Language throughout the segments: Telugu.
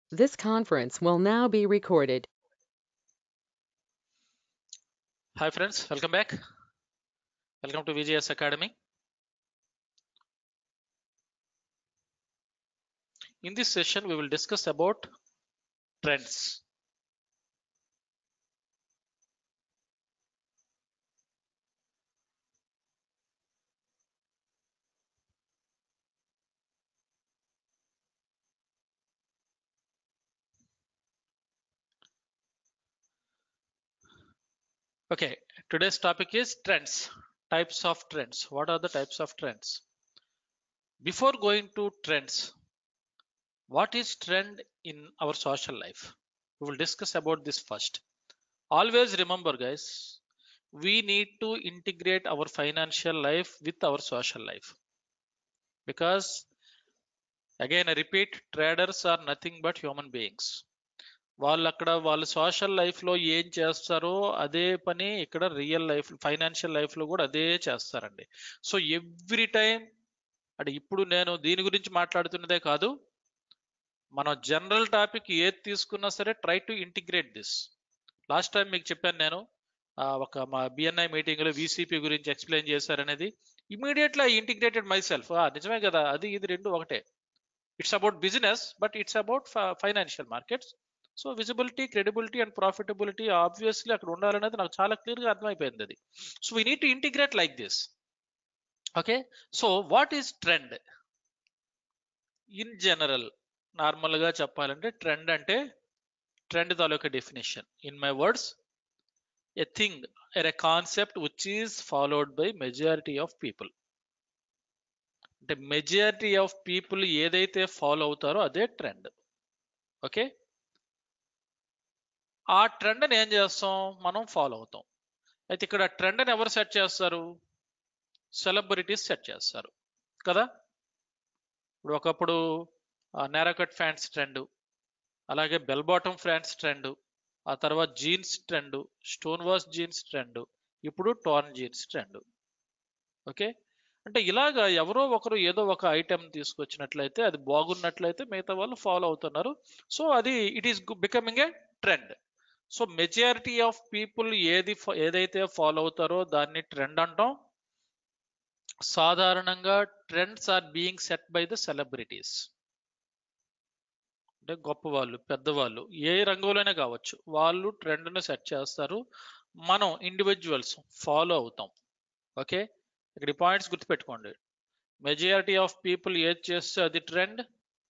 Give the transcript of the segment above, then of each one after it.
This conference will now be recorded. Hi friends, welcome back. Welcome to VGS Academy. In this session, we will discuss about trends. Okay, today's topic is trends, types of trends. What are the types of trends? Before going to trends, what is trend in our social life? We will discuss about this first. Always remember, guys, we need to integrate our financial life with our social life because again, I repeat, traders are nothing but human beings. వాళ్ళు అక్కడ వాళ్ళ సోషల్ లైఫ్ లో ఏం చేస్తారో అదే పని ఇక్కడ రియల్ లైఫ్ ఫైనాన్షియల్ లైఫ్ లో కూడా అదే చేస్తారండి సో ఎవ్రీ టైం అంటే ఇప్పుడు నేను దీని గురించి మాట్లాడుతున్నదే కాదు మనం జనరల్ టాపిక్ ఏది తీసుకున్నా సరే try to integrate this last time మీకు చెప్పాను నేను ఆ, ఒక మా బిఎన్ఐ మీటింగ్ లో విసిపి గురించి ఎక్స్ప్లెయిన్ చేశారనేది immediately I integrated myself నిజమే కదా అది ఇది రెండు ఒకటే it's about business but it's about financial markets so visibility credibility and profitability obviously అక్కడ ఉండాలనేది నాకు చాలా క్లియర్ గా అర్థమైపోయింది అది so we need to integrate like this okay so what is trend in general normal గా చెప్పాలంటే ట్రెండ్ అంటే ట్రెండ్ తాలూకా definition in my words a thing a concept which is followed by majority of people అంటే మెజారిటీ ఆఫ్ పీపుల్ ఏదైతే ఫాలో అవుతారో అదే ట్రెండ్ ఓకే ఆ ట్రెండ్ని ఏం చేస్తాం మనం ఫాలో అవుతాం అయితే ఇక్కడ ట్రెండ్ని ఎవరు సెట్ చేస్తారు సెలబ్రిటీస్ సెట్ చేస్తారు కదా ఇప్పుడు ఒకప్పుడు నేరకట్ ఫ్యాన్స్ ట్రెండ్ అలాగే బెల్ బాటమ్ ఫ్యాన్స్ ట్రెండ్ ఆ తర్వాత jeans trend stone wash jeans trend ఇప్పుడు టోర్న్ జీన్స్ ట్రెండ్ ఓకే అంటే ఇలాగా ఎవరో ఒకరు ఏదో ఒక ఐటెం తీసుకొచ్చినట్లయితే అది బాగున్నట్లయితే మిగతా వాళ్ళు ఫాలో అవుతున్నారు సో అది it is becoming a trend so majority of people ఏది ఫ- ఏదైతే ఫాలో అవుతారో దాన్ని ట్రెండ్ అంటాం సాధారణంగా trends are being set by the celebrities అంటే గొప్ప వాళ్ళు పెద్దవాళ్ళు ఏ రంగంలోనే కావచ్చు వాళ్ళు ట్రెండ్ను సెట్ చేస్తారు మనం ఇండివిజువల్స్ ఫాలో అవుతాం ఓకే ఇక్కడ పాయింట్స్ గుర్తుపెట్టుకోండి మెజారిటీ ఆఫ్ పీపుల్ ఏది చేస్తే అది trend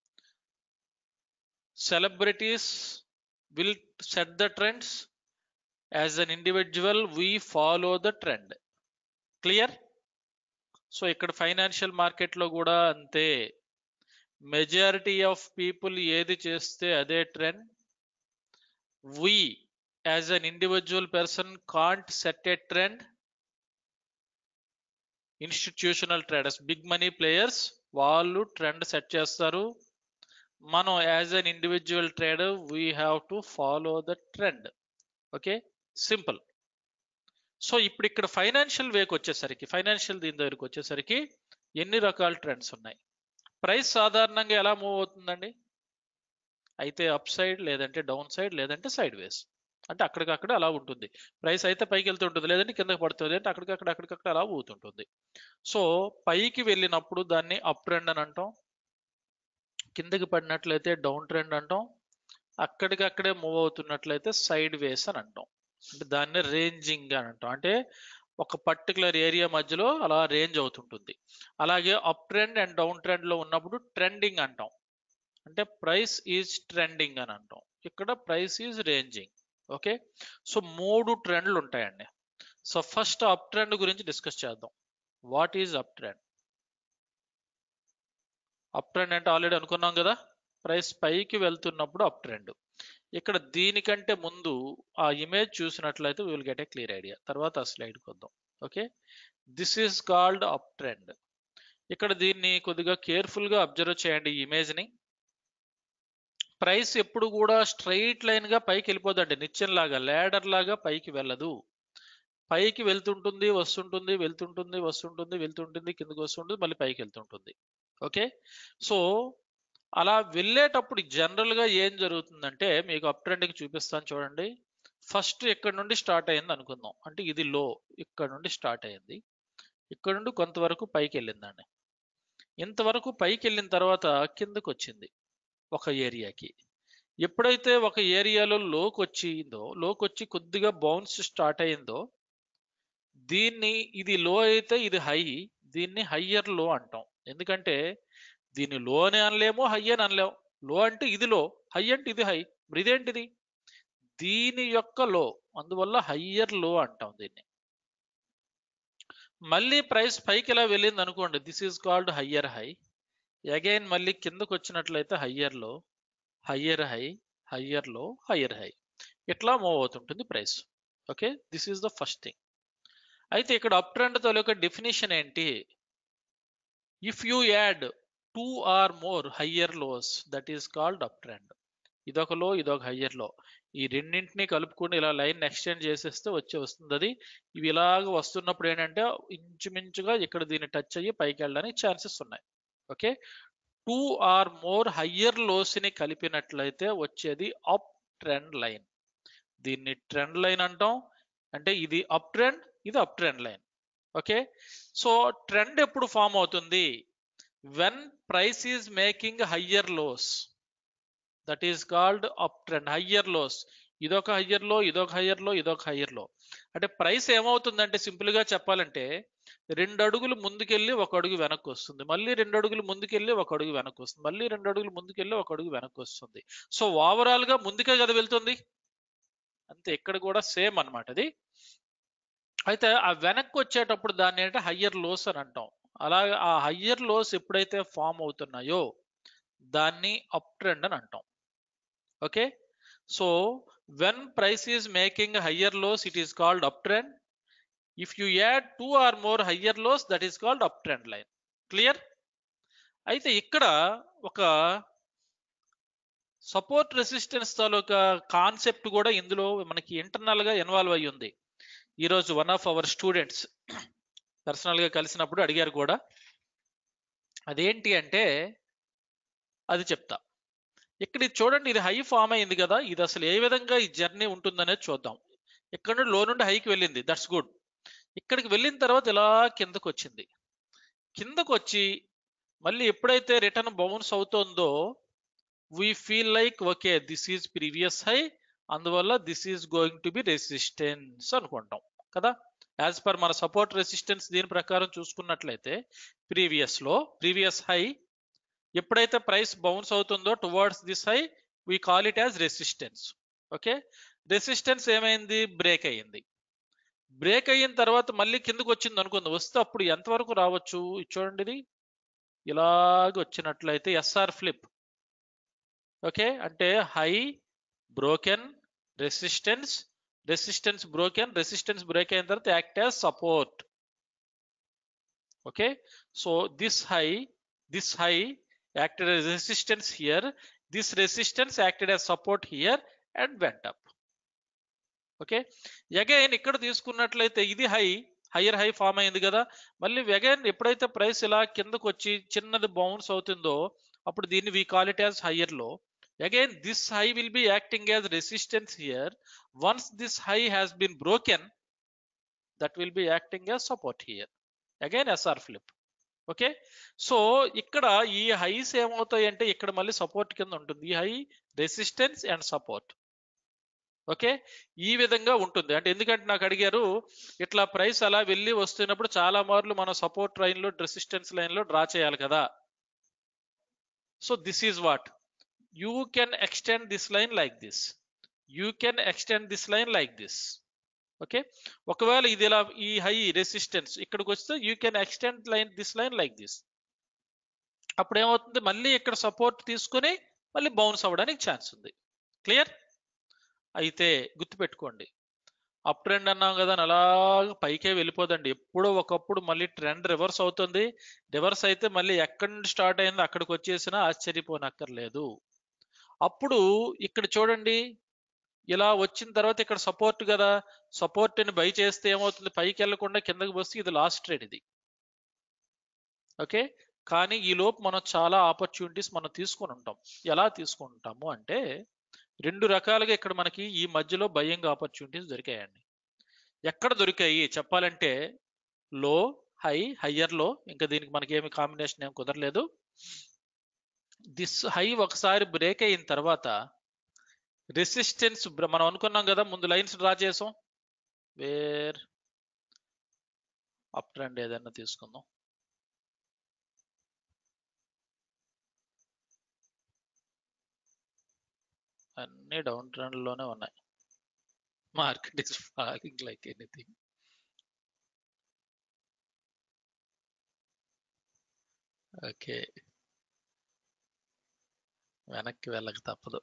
celebrities will set the trends as an individual we follow the trend clear so ఇక్కడ ఫైనాన్షియల్ మార్కెట్లో కూడా అంతే మెజారిటీ ఆఫ్ పీపుల్ ఏది చేస్తే అదే trend we as an individual person can't set a trend institutional traders big money players వాళ్ళు ట్రెండ్ సెట్ చేస్తారు మనం as an individual trader we have to follow the trend okay simple so ఇప్పుడు ఇక్కడ ఫైనాన్షియల్ వేకి వచ్చేసరికి ఫైనాన్షియల్ దీని దగ్గరికి వచ్చేసరికి ఎన్ని రకాల ట్రెండ్స్ ఉన్నాయి ప్రైస్ సాధారణంగా ఎలా మూవ్ అవుతుందండి అయితే అప్ సైడ్ లేదంటే డౌన్ సైడ్ లేదంటే సైడ్ వేస్ అంటే అక్కడికక్కడ అలా ఉంటుంది ప్రైస్ అయితే పైకి వెళ్తుంటుంది లేదంటే కిందకి పడుతుంది అంటే అక్కడికక్కడ అక్కడికక్కడ అలా ఊతుంటుంది సో పైకి వెళ్ళినప్పుడు దాన్ని అప్ ట్రెండ్ అని అంటాం కిందకి పడినట్లయితే డౌన్ ట్రెండ్ అంటాం అక్కడికక్కడే మూవ్ అవుతున్నట్లయితే సైడ్ వేస్ అని అంటాం అంటే దాన్ని రేంజింగ్ అని అంటాం అంటే ఒక పర్టికులర్ ఏరియా మధ్యలో అలా రేంజ్ అవుతుంటుంది అలాగే up trend and down trend లో ఉన్నప్పుడు ట్రెండింగ్ అంటాం అంటే ప్రైస్ ఈజ్ ట్రెండింగ్ అని అంటాం ఇక్కడ price is ranging okay so మూడు ట్రెండ్లు ఉంటాయండి సో ఫస్ట్ అప్ ట్రెండ్ గురించి డిస్కస్ చేద్దాం what is up trend up trend అంటే ఆల్రెడీ అనుకున్నాం కదా ప్రైస్ పైకి వెళ్తున్నప్పుడు అప్ ట్రెండ్ ఇక్కడ దీనికంటే ముందు ఆ ఇమేజ్ చూసినట్లయితే will get a clear idea తర్వాత ఆ స్లైడ్కి వద్దాం okay this is called up trend ఇక్కడ దీన్ని కొద్దిగా కేర్ఫుల్ గా అబ్జర్వ్ చేయండి ఈ ఇమేజ్ ని ప్రైస్ ఎప్పుడు కూడా స్ట్రైట్ లైన్ గా పైకి వెళ్ళిపోదండి నిచ్చెన లాగా ల్యాడర్ లాగా పైకి వెళ్ళదు పైకి వెళ్తుంటుంది వస్తుంటుంది వెళ్తుంటుంది వస్తుంటుంది వెళ్తుంటుంది కిందకి వస్తుంటుంది మళ్ళీ పైకి వెళ్తుంటుంది ఓకే సో అలా వెళ్ళేటప్పుడు జనరల్ గా ఏం జరుగుతుందంటే మీకు అప్ ట్రెండ్కి చూపిస్తాను చూడండి ఫస్ట్ ఇక్కడ నుండి స్టార్ట్ అయింది అనుకుందాం అంటే ఇది లో ఇక్కడ నుండి స్టార్ట్ అయింది ఇక్కడ నుండి కొంతవరకు పైకి వెళ్ళిందండి ఇంతవరకు పైకి వెళ్ళిన తర్వాత కిందకు వచ్చింది ఒక ఏరియాకి ఎప్పుడైతే ఒక ఏరియాలో లోకి వచ్చిందో లోకి వచ్చి కొద్దిగా బౌన్స్ స్టార్ట్ అయిందో దీన్ని ఇది లో అయితే ఇది హై దీన్ని హయ్యర్ లో అంటాం ఎందుకంటే దీన్ని లో అని అనలేము హై అని అనలేము లో అంటే ఇది లో హై అంటే ఇది హై మరి ఇదేంటిది దీని యొక్క లో అందువల్ల హయ్యర్ లో అంటాం దీన్ని మళ్ళీ ప్రైస్ పైకి ఇలా వెళ్ళింది అనుకోండి this is called higher high again మళ్ళీ కిందకు వచ్చినట్లయితే higher low higher high higher low higher high ఇట్లా మూవ్ అవుతుంటుంది price okay this is the first thing అయితే ఇక్కడ అప్ ట్రెండ్ తాలూకా డెఫినేషన్ ఏంటి if you add two or more higher lows that is called up trend ఇదొక లో ఇదొక హయ్యర్ లో ఈ రెండింటిని కలుపుకొని ఇలా లైన్ ఎక్స్టెండ్ చేసేస్తే వచ్చి వస్తుంది అది ఇవి ఇలాగ వస్తున్నప్పుడు ఏంటంటే ఇంచుమించుగా ఇక్కడ దీన్ని టచ్ అయ్యి పైకి వెళ్ళడానికి ఛాన్సెస్ ఉన్నాయి okay two or more higher lows ని కలిపినట్లయితే వచ్చేది అప్ ట్రెండ్ లైన్ దీన్ని ట్రెండ్ లైన్ అంటాం అంటే ఇది అప్ ట్రెండ్ ఇది up trend line okay so trend ఎప్పుడు ఫామ్ అవుతుంది when price is making higher lows that is called up trend higher lows ఇదొక హయ్యర్ లో ఇదొక హయ్యర్ లో ఇదొక హయ్యర్ లో అంటే ప్రైస్ ఏమవుతుందంటే సింపుల్ గా చెప్పాలంటే రెండు అడుగులు ముందుకెళ్ళి ఒక అడుగు వెనక్కి వస్తుంది మళ్ళీ రెండు అడుగులు ముందుకెళ్ళి ఒక అడుగు వెనక్కి వస్తుంది మళ్ళీ రెండు అడుగులు ముందుకెళ్ళి ఒక అడుగు వెనక్కి వస్తుంది సో ఓవరాల్ గా ముందుకే కదా వెళ్తుంది అంతే ఇక్కడ కూడా సేమ్ అన్నమాట అది అయితే ఆ వెనక్కి వచ్చేటప్పుడు దాన్ని ఏంటంటే హయ్యర్ లోస్ అని అంటాం అలాగే ఆ హయ్యర్ లోస్ ఎప్పుడైతే ఫామ్ అవుతున్నాయో దాన్ని అప్ ట్రెండ్ అని అంటాం okay so when price is making higher lows it is called up trend if you add two or more higher lows that is called up trend line clear అయితే ఇక్కడ ఒక సపోర్ట్ రెసిస్టెన్స్ తాలూకా కాన్సెప్ట్ కూడా ఇందులో మనకి ఇంటర్నల్ గా ఇన్వాల్వ్ అయ్యి ఉంది ఈరోజు one of our students personal గా కలిసినప్పుడు అడిగారు కూడా అదేంటి అంటే అది చెప్తా ఇక్కడ ఇది చూడండి ఇది హై ఫామ్ అయింది కదా ఇది అసలు ఏ విధంగా ఈ జర్నీ ఉంటుందనేది చూద్దాం ఇక్కడ నుండి లో నుండి హైకి వెళ్ళింది దట్స్ గుడ్ ఇక్కడికి వెళ్ళిన తర్వాత ఇలా కిందకు వచ్చింది కిందకు వచ్చి మళ్ళీ ఎప్పుడైతే రిటర్న్ బౌన్స్ అవుతుందో we feel like okay this is previous high అందువల్ల this is going to be resistance అనుకుంటాం కదా యాజ్ పర్ మన సపోర్ట్ రెసిస్టెన్స్ దీని ప్రకారం చూసుకున్నట్లయితే ప్రీవియస్ లో ప్రీవియస్ హై ఎప్పుడైతే ప్రైస్ బౌన్స్ అవుతుందో towards this high we call it as resistance okay resistance ఏమైంది బ్రేక్ అయ్యింది బ్రేక్ అయిన తర్వాత మళ్ళీ కిందకు వచ్చింది అనుకుంది వస్తే అప్పుడు ఎంతవరకు రావచ్చు ఇది చూడండి ఇది ఇలాగ వచ్చినట్లయితే ఎస్ఆర్ ఫ్లిప్ ఓకే అంటే high broken resistance resistance broken resistance break అయిన తర్వాత act as support okay so this high this high acted as resistance here this resistance acted as support here and went up okay again ఇక్కడ తీసుకున్నట్లయితే ఇది హై హయ్యర్ హై ఫామ్ అయింది కదా మళ్ళీ అగైన్ ఎప్పుడైతే ప్రైస్ ఇలా కిందకు వచ్చి చిన్నది బౌన్స్ అవుతుందో అప్పుడు దీన్ని we call it as higher low again this high will be acting as resistance here once this high has been broken that will be acting as support here again SR flip okay so ఇక్కడ ఈ హైస్ ఏమవుతాయి అంటే ఇక్కడ మళ్ళీ సపోర్ట్ కింద ఉంటుంది ఈ high resistance and support okay ఈ విధంగా ఉంటుంది అంటే ఎందుకంటే నాకు అడిగారు ఇట్లా ప్రైస్ అలా వెళ్ళి వస్తున్నప్పుడు చాలా మార్లు మనం సపోర్ట్ లైన్ లో రెసిస్టెన్స్ లైన్ లో డ్రా చేయాలి కదా so this is what you can extend this line like this you can extend this line like this okay ఒకవేళ ఇది ఇలా ఈ హై రెసిస్టెన్స్ ఇక్కడికి వస్తే you can extend line this line like this అప్పుడు ఏమవుతుంది మళ్ళీ ఇక్కడ సపోర్ట్ తీసుకొని మళ్ళీ బౌన్స్ అవ్వడానికి ఛాన్స్ ఉంది క్లియర్ అయితే గుర్తుపెట్టుకోండి అప్ ట్రెండ్ అన్నాం కదా అని అలాగ పైకే వెళ్ళిపోదండి ఎప్పుడో ఒకప్పుడు మళ్ళీ ట్రెండ్ రివర్స్ అవుతుంది రివర్స్ అయితే మళ్ళీ ఎక్కడి నుండి స్టార్ట్ అయిందో అక్కడికి వచ్చేసినా ఆశ్చర్యపోనక్కర్లేదు అప్పుడు ఇక్కడ చూడండి ఇలా వచ్చిన తర్వాత ఇక్కడ సపోర్ట్ కదా సపోర్ట్ ని బై చేస్తే ఏమవుతుంది పైకి వెళ్లకుండా కిందకి వస్తే ఇది లాస్ట్ ట్రేడ్ ఇది ఓకే కానీ ఈ లోపు మనం చాలా ఆపర్చునిటీస్ మనం తీసుకొని ఉంటాం ఎలా తీసుకుంటాము అంటే రెండు రకాలుగా ఇక్కడ మనకి ఈ మధ్యలో బయ్యింగ్ ఆపర్చునిటీస్ దొరికాయండి ఎక్కడ దొరికాయి చెప్పాలంటే లో హై హయ్యర్ లో ఇంకా దీనికి మనకి ఏమి కాంబినేషన్ ఏం కుదరలేదు దిస్ హై ఒకసారి బ్రేక్ అయిన తర్వాత రెసిస్టెన్స్ మనం అనుకున్నాం కదా ముందు లైన్స్ డ్రా చేసాం వేర్ అప్ ట్రెండ్ ఏదైనా తీసుకుందాం అన్ని డౌన్ ట్రెండ్ లోనే ఉన్నాయి market is falling like anything okay వెనక్కి వెళ్ళక తప్పదు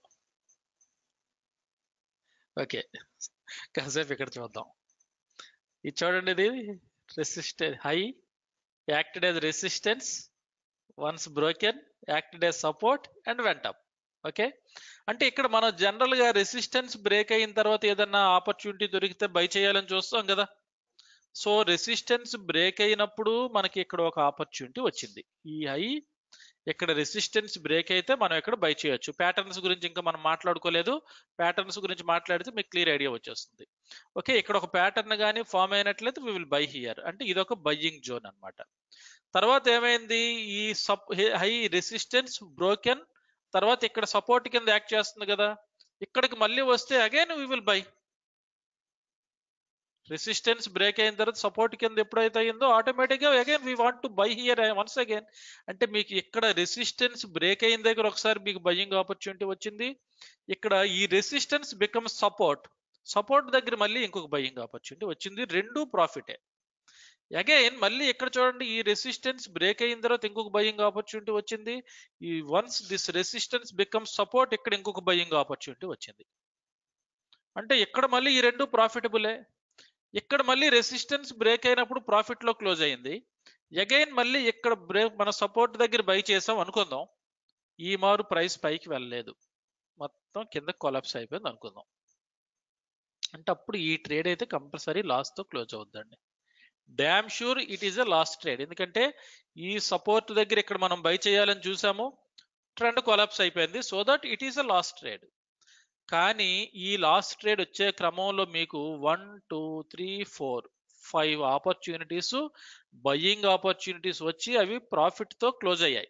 ఓకే కాసేపు ఇక్కడ చూద్దాం ఇది చూడండి ఇది resistance high acted as resistance once broken acted as support and went up okay అంటే ఇక్కడ మనం జనరల్ గా రెసిస్టెన్స్ బ్రేక్ అయిన తర్వాత ఏదన్నా ఆపర్చునిటీ దొరికితే బై చేయాలని చూస్తాం కదా సో రెసిస్టెన్స్ బ్రేక్ అయినప్పుడు మనకి ఇక్కడ ఒక ఆపర్చునిటీ వచ్చింది ఈ హై ఇక్కడ రెసిస్టెన్స్ బ్రేక్ అయితే మనం ఇక్కడ బై చేయొచ్చు ప్యాటర్న్స్ గురించి ఇంకా మనం మాట్లాడుకోలేదు ప్యాటర్న్స్ గురించి మాట్లాడితే మీకు క్లియర్ ఐడియా వచ్చేస్తుంది ఓకే ఇక్కడ ఒక ప్యాటర్న్ కానీ ఫామ్ అయినట్లయితే వి విల్ బై హియర్ అంటే ఇది ఒక బయ్యింగ్ జోన్ అన్నమాట తర్వాత ఏమైంది ఈ సప్ హై రెసిస్టెన్స్ బ్రోకెన్ తర్వాత ఇక్కడ సపోర్ట్ కింద యాక్ట్ చేస్తుంది కదా ఇక్కడికి మళ్ళీ వస్తే again we will buy resistance break అయిన తర్వాత సపోర్ట్ కింద ఎప్పుడైతే అయిందో ఆటోమేటిక్ గా again we want to buy here once again అంటే మీకు ఇక్కడ రెసిస్టెన్స్ బ్రేక్ అయిన దగ్గర ఒకసారి మీకు బయ్యింగ్ ఆపర్చునిటీ వచ్చింది ఇక్కడ ఈ రెసిస్టెన్స్ బికమ్ సపోర్ట్ సపోర్ట్ దగ్గర మళ్ళీ ఇంకొక బయ్యింగ్ ఆపర్చునిటీ వచ్చింది రెండు ప్రాఫిటే అగైన్ మళ్ళీ ఇక్కడ చూడండి ఈ రెసిస్టెన్స్ బ్రేక్ అయిన తర్వాత ఇంకొక బయ్యింగ్ ఆపర్చునిటీ వచ్చింది ఈ once this resistance become support ఇక్కడ ఇంకొక బయ్యింగ్ ఆపర్చునిటీ వచ్చింది అంటే ఇక్కడ మళ్ళీ ఈ రెండు ప్రాఫిటబులే ఇక్కడ మళ్ళీ రెసిస్టెన్స్ బ్రేక్ అయినప్పుడు ప్రాఫిట్ లో క్లోజ్ అయింది అగైన్ మళ్ళీ ఇక్కడ బ్రేక్ మన సపోర్ట్ దగ్గర బై చేసాం అనుకుందాం ఈ మారు ప్రైస్ పైకి వెళ్ళలేదు మొత్తం కింద కొలాప్స్ అయిపోయింది అనుకుందాం అంటే అప్పుడు ఈ ట్రేడ్ అయితే కంపల్సరీ లాస్ తో క్లోజ్ అవుద్దండి damn sure it is a lost trade ఎందుకంటే ఈ సపోర్ట్ దగ్గర ఇక్కడ మనం బై చేయాలని చూసాము ట్రెండ్ కొలాప్స్ అయిపోయింది so that it is a lost trade కానీ ఈ లాస్ట్ ట్రేడ్ వచ్చే క్రమంలో మీకు one two three four five opportunities buying opportunities వచ్చి అవి ప్రాఫిట్ తో క్లోజ్ అయ్యాయి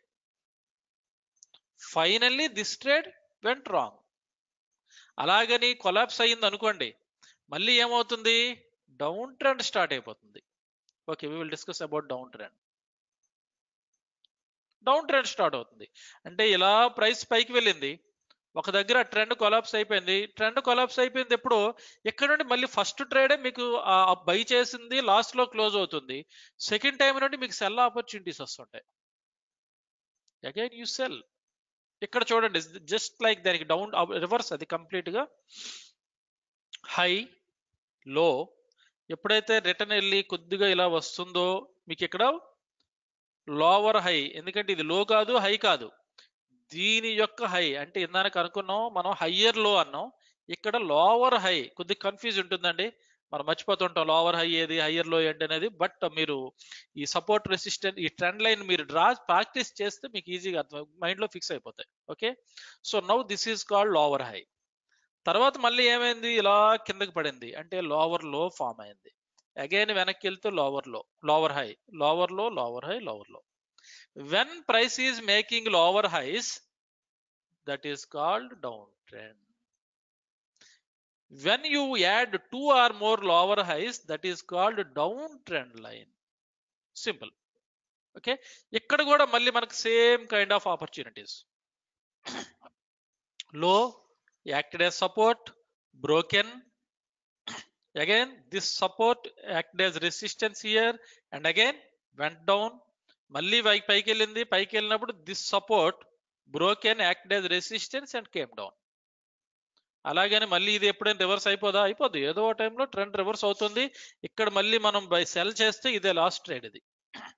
finally this trade went wrong అలాగని కొలాప్స్ అయ్యింది అనుకోండి మళ్ళీ ఏమవుతుంది డౌన్ ట్రెండ్ స్టార్ట్ అయిపోతుంది okay we will discuss about down trend down trend start అవుతుంది అంటే ఇలా ప్రైస్ పైకి వెళ్ళింది ఒక దగ్గర ట్రెండ్ కొలాప్స్ అయిపోయింది ట్రెండ్ కొలాప్స్ అయిపోయింది ఎప్పుడు ఇక్కడ నుండి మళ్ళీ ఫస్ట్ ట్రేడే మీకు బై చేసింది లాస్ట్ లో క్లోజ్ అవుతుంది సెకండ్ టైం నుండి మీకు సెల్ ఆపర్చునిటీస్ వస్తుంటాయి అగైన్ యూ సెల్ ఇక్కడ చూడండి జస్ట్ లైక్ దానికి డౌన్ రివర్స్ అది కంప్లీట్ గా హై లో ఎప్పుడైతే రిటర్న్ వెళ్ళి కొద్దిగా ఇలా వస్తుందో మీకు ఇక్కడ లోవర్ హై ఎందుకంటే ఇది లో కాదు హై కాదు దీని యొక్క హై అంటే ఇందాక అనుకున్నాం మనం హయ్యర్ లో అన్నాం ఇక్కడ లోవర్ హై కొద్దిగా కన్ఫ్యూజ్ ఉంటుందండి మనం మర్చిపోతుంటాం లోవర్ హై ఏది హయ్యర్ లో ఏంటి అనేది బట్ మీరు ఈ సపోర్ట్ రెసిస్టెంట్ ఈ ట్రెండ్ లైన్ మీరు డ్రా ప్రాక్టీస్ చేస్తే మీకు ఈజీగా అర్థం మైండ్ లో ఫిక్స్ అయిపోతాయి okay so now this is called lower high తర్వాత మళ్ళీ ఏమైంది ఇలా కిందకి పడింది అంటే లోవర్ లో ఫామ్ అయింది అగైన్ వెనక్కి వెళ్తే lower low lower high lower low lower high lower low when price is making lower highs that is called downtrend when you add two or more lower highs that is called downtrend line simple okay ఇక్కడ కూడా మళ్ళీ మనకు సేమ్ కైండ్ ఆఫ్ ఆపర్చునిటీస్ లో acted as support broken again this support acted as resistance here and again went down మళ్ళీ పై పైకి వెళ్ళింది పైకి వెళ్ళినప్పుడు this support broken act as resistance and came down అలాగని మళ్ళీ ఇది ఎప్పుడైనా రివర్స్ అయిపోదా అయిపోద్ది ఏదో ఒక టైంలో ట్రెండ్ రివర్స్ అవుతుంది ఇక్కడ మళ్ళీ మనం బై సెల్ చేస్తే ఇదే లాస్ట్ ట్రేడ్ ఇది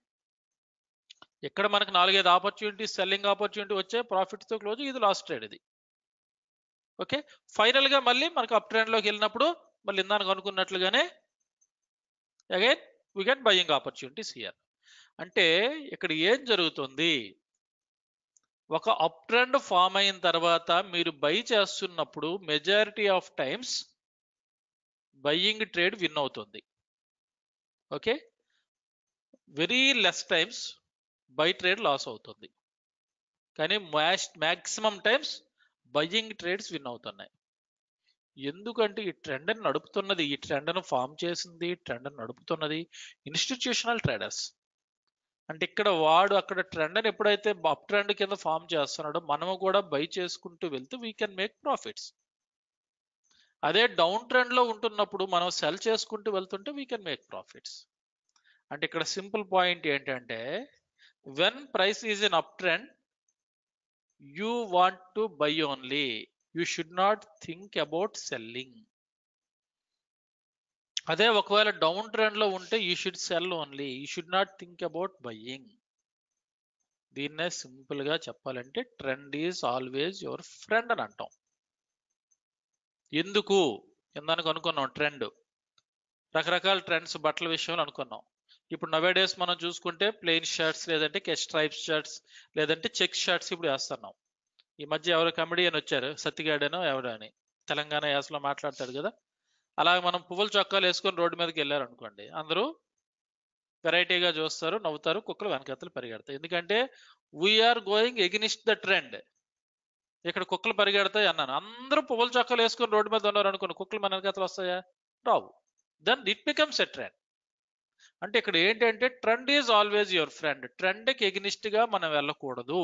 ఇక్కడ మనకు నాలుగైదు ఆపర్చునిటీస్ సెల్లింగ్ ఆపర్చునిటీ వచ్చే ప్రాఫిట్ తో క్లోజ్ ఇది లాస్ట్ ట్రేడ్ ఇది ఓకే ఫైనల్ గా మళ్ళీ మనకు అప్ ట్రెండ్ లోకి వెళ్ళినప్పుడు మళ్ళీ ఇందాక అనుకున్నట్లుగానే again we get buying opportunities here అంటే ఇక్కడ ఏం జరుగుతుంది ఒక అప్ ట్రెండ్ ఫామ్ అయిన తర్వాత మీరు బై చేస్తున్నప్పుడు majority of times buying trade win అవుతుంది okay very less times buy trade loss అవుతుంది కానీ maximum times buying trades win అవుతున్నాయి ఎందుకంటే ఈ ట్రెండ్ నడుపుతున్నది ఈ ట్రెండ్ను ఫామ్ చేసింది ట్రెండ్ నడుపుతున్నది ఇన్స్టిట్యూషనల్ ట్రేడర్స్ అంటే ఇక్కడ వాడు అక్కడ ట్రెండ్ ఎప్పుడైతే అప్ ట్రెండ్ కింద ఫామ్ చేస్తున్నాడో మనము కూడా బై చేసుకుంటూ వెళ్తే వీ కెన్ మేక్ ప్రాఫిట్స్ అదే డౌన్ ట్రెండ్ లో ఉంటున్నప్పుడు మనం సెల్ చేసుకుంటూ వెళ్తుంటే వీ కెన్ మేక్ ప్రాఫిట్స్ అంటే ఇక్కడ సింపుల్ పాయింట్ ఏంటంటే when price is in up trend you want to buy only you should not think about selling అదే ఒకవేళ డౌన్ ట్రెండ్ లో ఉంటే you should sell only you should not think about buying దీన్నే సింపుల్ గా చెప్పాలంటే trend is always your friend అని అంటాం ఎందుకు ఎందానికి అనుకున్నాం ట్రెండ్ రకరకాల ట్రెండ్స్ బట్టల విషయంలో అనుకున్నాం ఇప్పుడు నవే డేస్ మనం చూసుకుంటే ప్లెయిన్ షర్ట్స్ లేదంటే కెచ్ స్ట్రైప్స్ షర్ట్స్ లేదంటే చెక్ షర్ట్స్ ఇప్పుడు వేస్తున్నాం ఈ మధ్య ఎవరు కమెడియన్ వచ్చారు సత్తిగాడనో ఎవడో అని తెలంగాణ యాసలో మాట్లాడతాడు కదా అలాగే మనం పువ్వుల చొక్కాలు వేసుకొని రోడ్డు మీదకి వెళ్ళారు అనుకోండి అందరూ వెరైటీగా చూస్తారు నవ్వుతారు కుక్కలు వెనకత్తలు పరిగెడతాయి ఎందుకంటే we are going against the trend ఇక్కడ కుక్కలు పరిగెడతాయి అన్నాను అందరూ పువ్వుల చొక్కాలు వేసుకొని రోడ్డు మీద ఉన్నారు అనుకోండి కుక్కలు మన వెనకత్తలు వస్తాయా రావు then it becomes a trend అంటే ఇక్కడ ఏంటంటే trend is always your friend ట్రెండ్కి ఎగ్నిస్ట్ గా మనం వెళ్ళకూడదు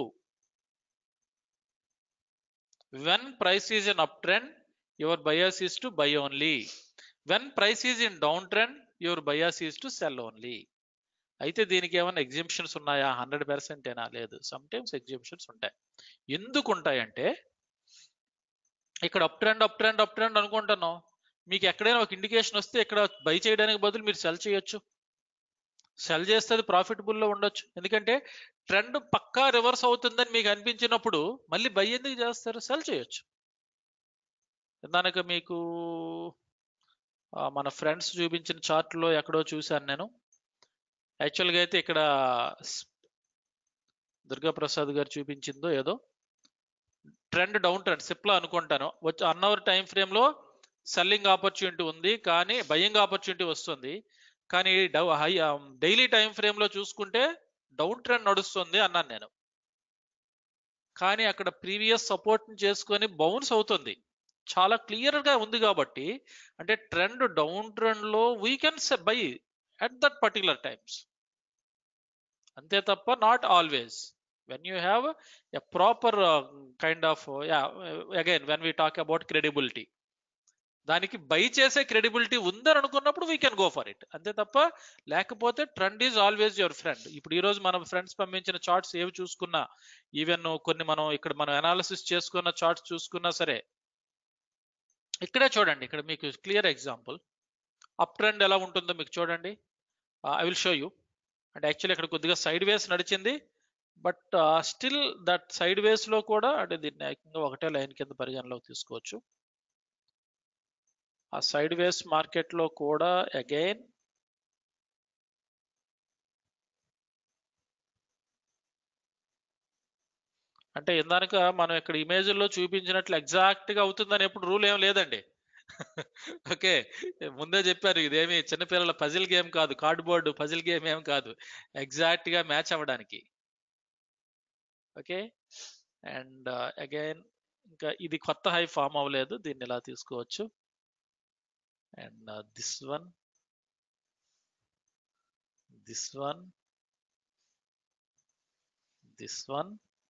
when price is in up trend your bias is to buy only when price is in down trend your bias is to sell only అయితే దీనికి ఏమైనా ఎగ్జిబిషన్స్ ఉన్నాయా హండ్రెడ్ పర్సెంట్ ఏనా లేదు సమ్ టైమ్స్ ఎగ్జిబిషన్స్ ఉంటాయి ఎందుకు ఉంటాయంటే ఇక్కడ up trend up trend up trend అనుకుంటున్నాం మీకు ఎక్కడైనా ఒక ఇండికేషన్ వస్తే ఇక్కడ బై చేయడానికి బదులు మీరు సెల్ చేయొచ్చు సెల్ చేస్తే అది ప్రాఫిటబుల్ లో ఉండొచ్చు ఎందుకంటే ట్రెండ్ పక్కా రివర్స్ అవుతుందని మీకు అనిపించినప్పుడు మళ్ళీ బై ఎందుకు చేస్తారు సెల్ చేయొచ్చు దానికి మీకు ఆ, మన ఫ్రెండ్స్ చూపించిన chart లో ఎక్కడో చూశాను నేను యాక్చువల్గా అయితే ఇక్కడ స్- దుర్గా ప్రసాద్ గారు చూపించిందో ఏదో ట్రెండ్ డౌన్ ట్రెండ్ సిప్లా అనుకుంటాను వచ్చి అన్ అవర్ టైం ఫ్రేమ్ లో సెల్లింగ్ ఆపర్చునిటీ ఉంది కానీ బయింగ్ ఆపర్చునిటీ వస్తుంది కానీ డౌ హై డైలీ టైం ఫ్రేమ్ లో చూసుకుంటే డౌన్ ట్రెండ్ నడుస్తుంది అన్నాను నేను కానీ అక్కడ ప్రీవియస్ సపోర్ట్ చేసుకొని బౌన్స్ అవుతుంది చాలా క్లియర్ గా ఉంది కాబట్టి అంటే ట్రెండ్ డౌన్ ట్రెండ్ లో we can buy at that particular times అంతే తప్ప not always when you have a proper kind of again when we talk about credibility దానికి బై చేసే క్రెడిబిలిటీ ఉందని అనుకున్నప్పుడు we can go for it అంతే తప్ప లేకపోతే trend is always your friend ఇప్పుడు ఈ రోజు మన ఫ్రెండ్స్ పంపించిన చార్ట్స్ ఏవి చూసుకున్నా ఈవెన్ కొన్ని మనం ఇక్కడ మనం అనాలిసిస్ చేసుకున్న చార్ట్స్ చూసుకున్నా సరే ఇక్కడే చూడండి ఇక్కడ మీకు క్లియర్ ఎగ్జాంపుల్ అప్ ట్రెండ్ ఎలా ఉంటుందో మీకు చూడండి ఐ విల్ షో యూ అంటే యాక్చువల్లీ ఇక్కడ కొద్దిగా సైడ్ వేస్ నడిచింది but still that sideways లో కూడా అంటే దీన్ని ఏకంగా ఒకటే లైన్ కింద పరిగణలోకి తీసుకోవచ్చు ఆ సైడ్ వేస్ మార్కెట్ లో కూడా అగైన్ అంటే ఇందాక మనం ఇక్కడ ఇమేజ్ లో చూపించినట్లు ఎగ్జాక్ట్ గా అవుతుందని ఎప్పుడు రూల్ ఏం లేదండి ఓకే ముందే చెప్పారు ఇదేమి చిన్నపిల్లల పజిల్ గేమ్ కాదు కార్డ్బోర్డ్ పజిల్ గేమ్ ఏం కాదు ఎగ్జాక్ట్ గా మ్యాచ్ అవ్వడానికి ఓకే అండ్ అగైన్ ఇంకా ఇది కొత్త హై ఫామ్ అవ్వలేదు దీన్ని ఇలా తీసుకోవచ్చు and this one this one this one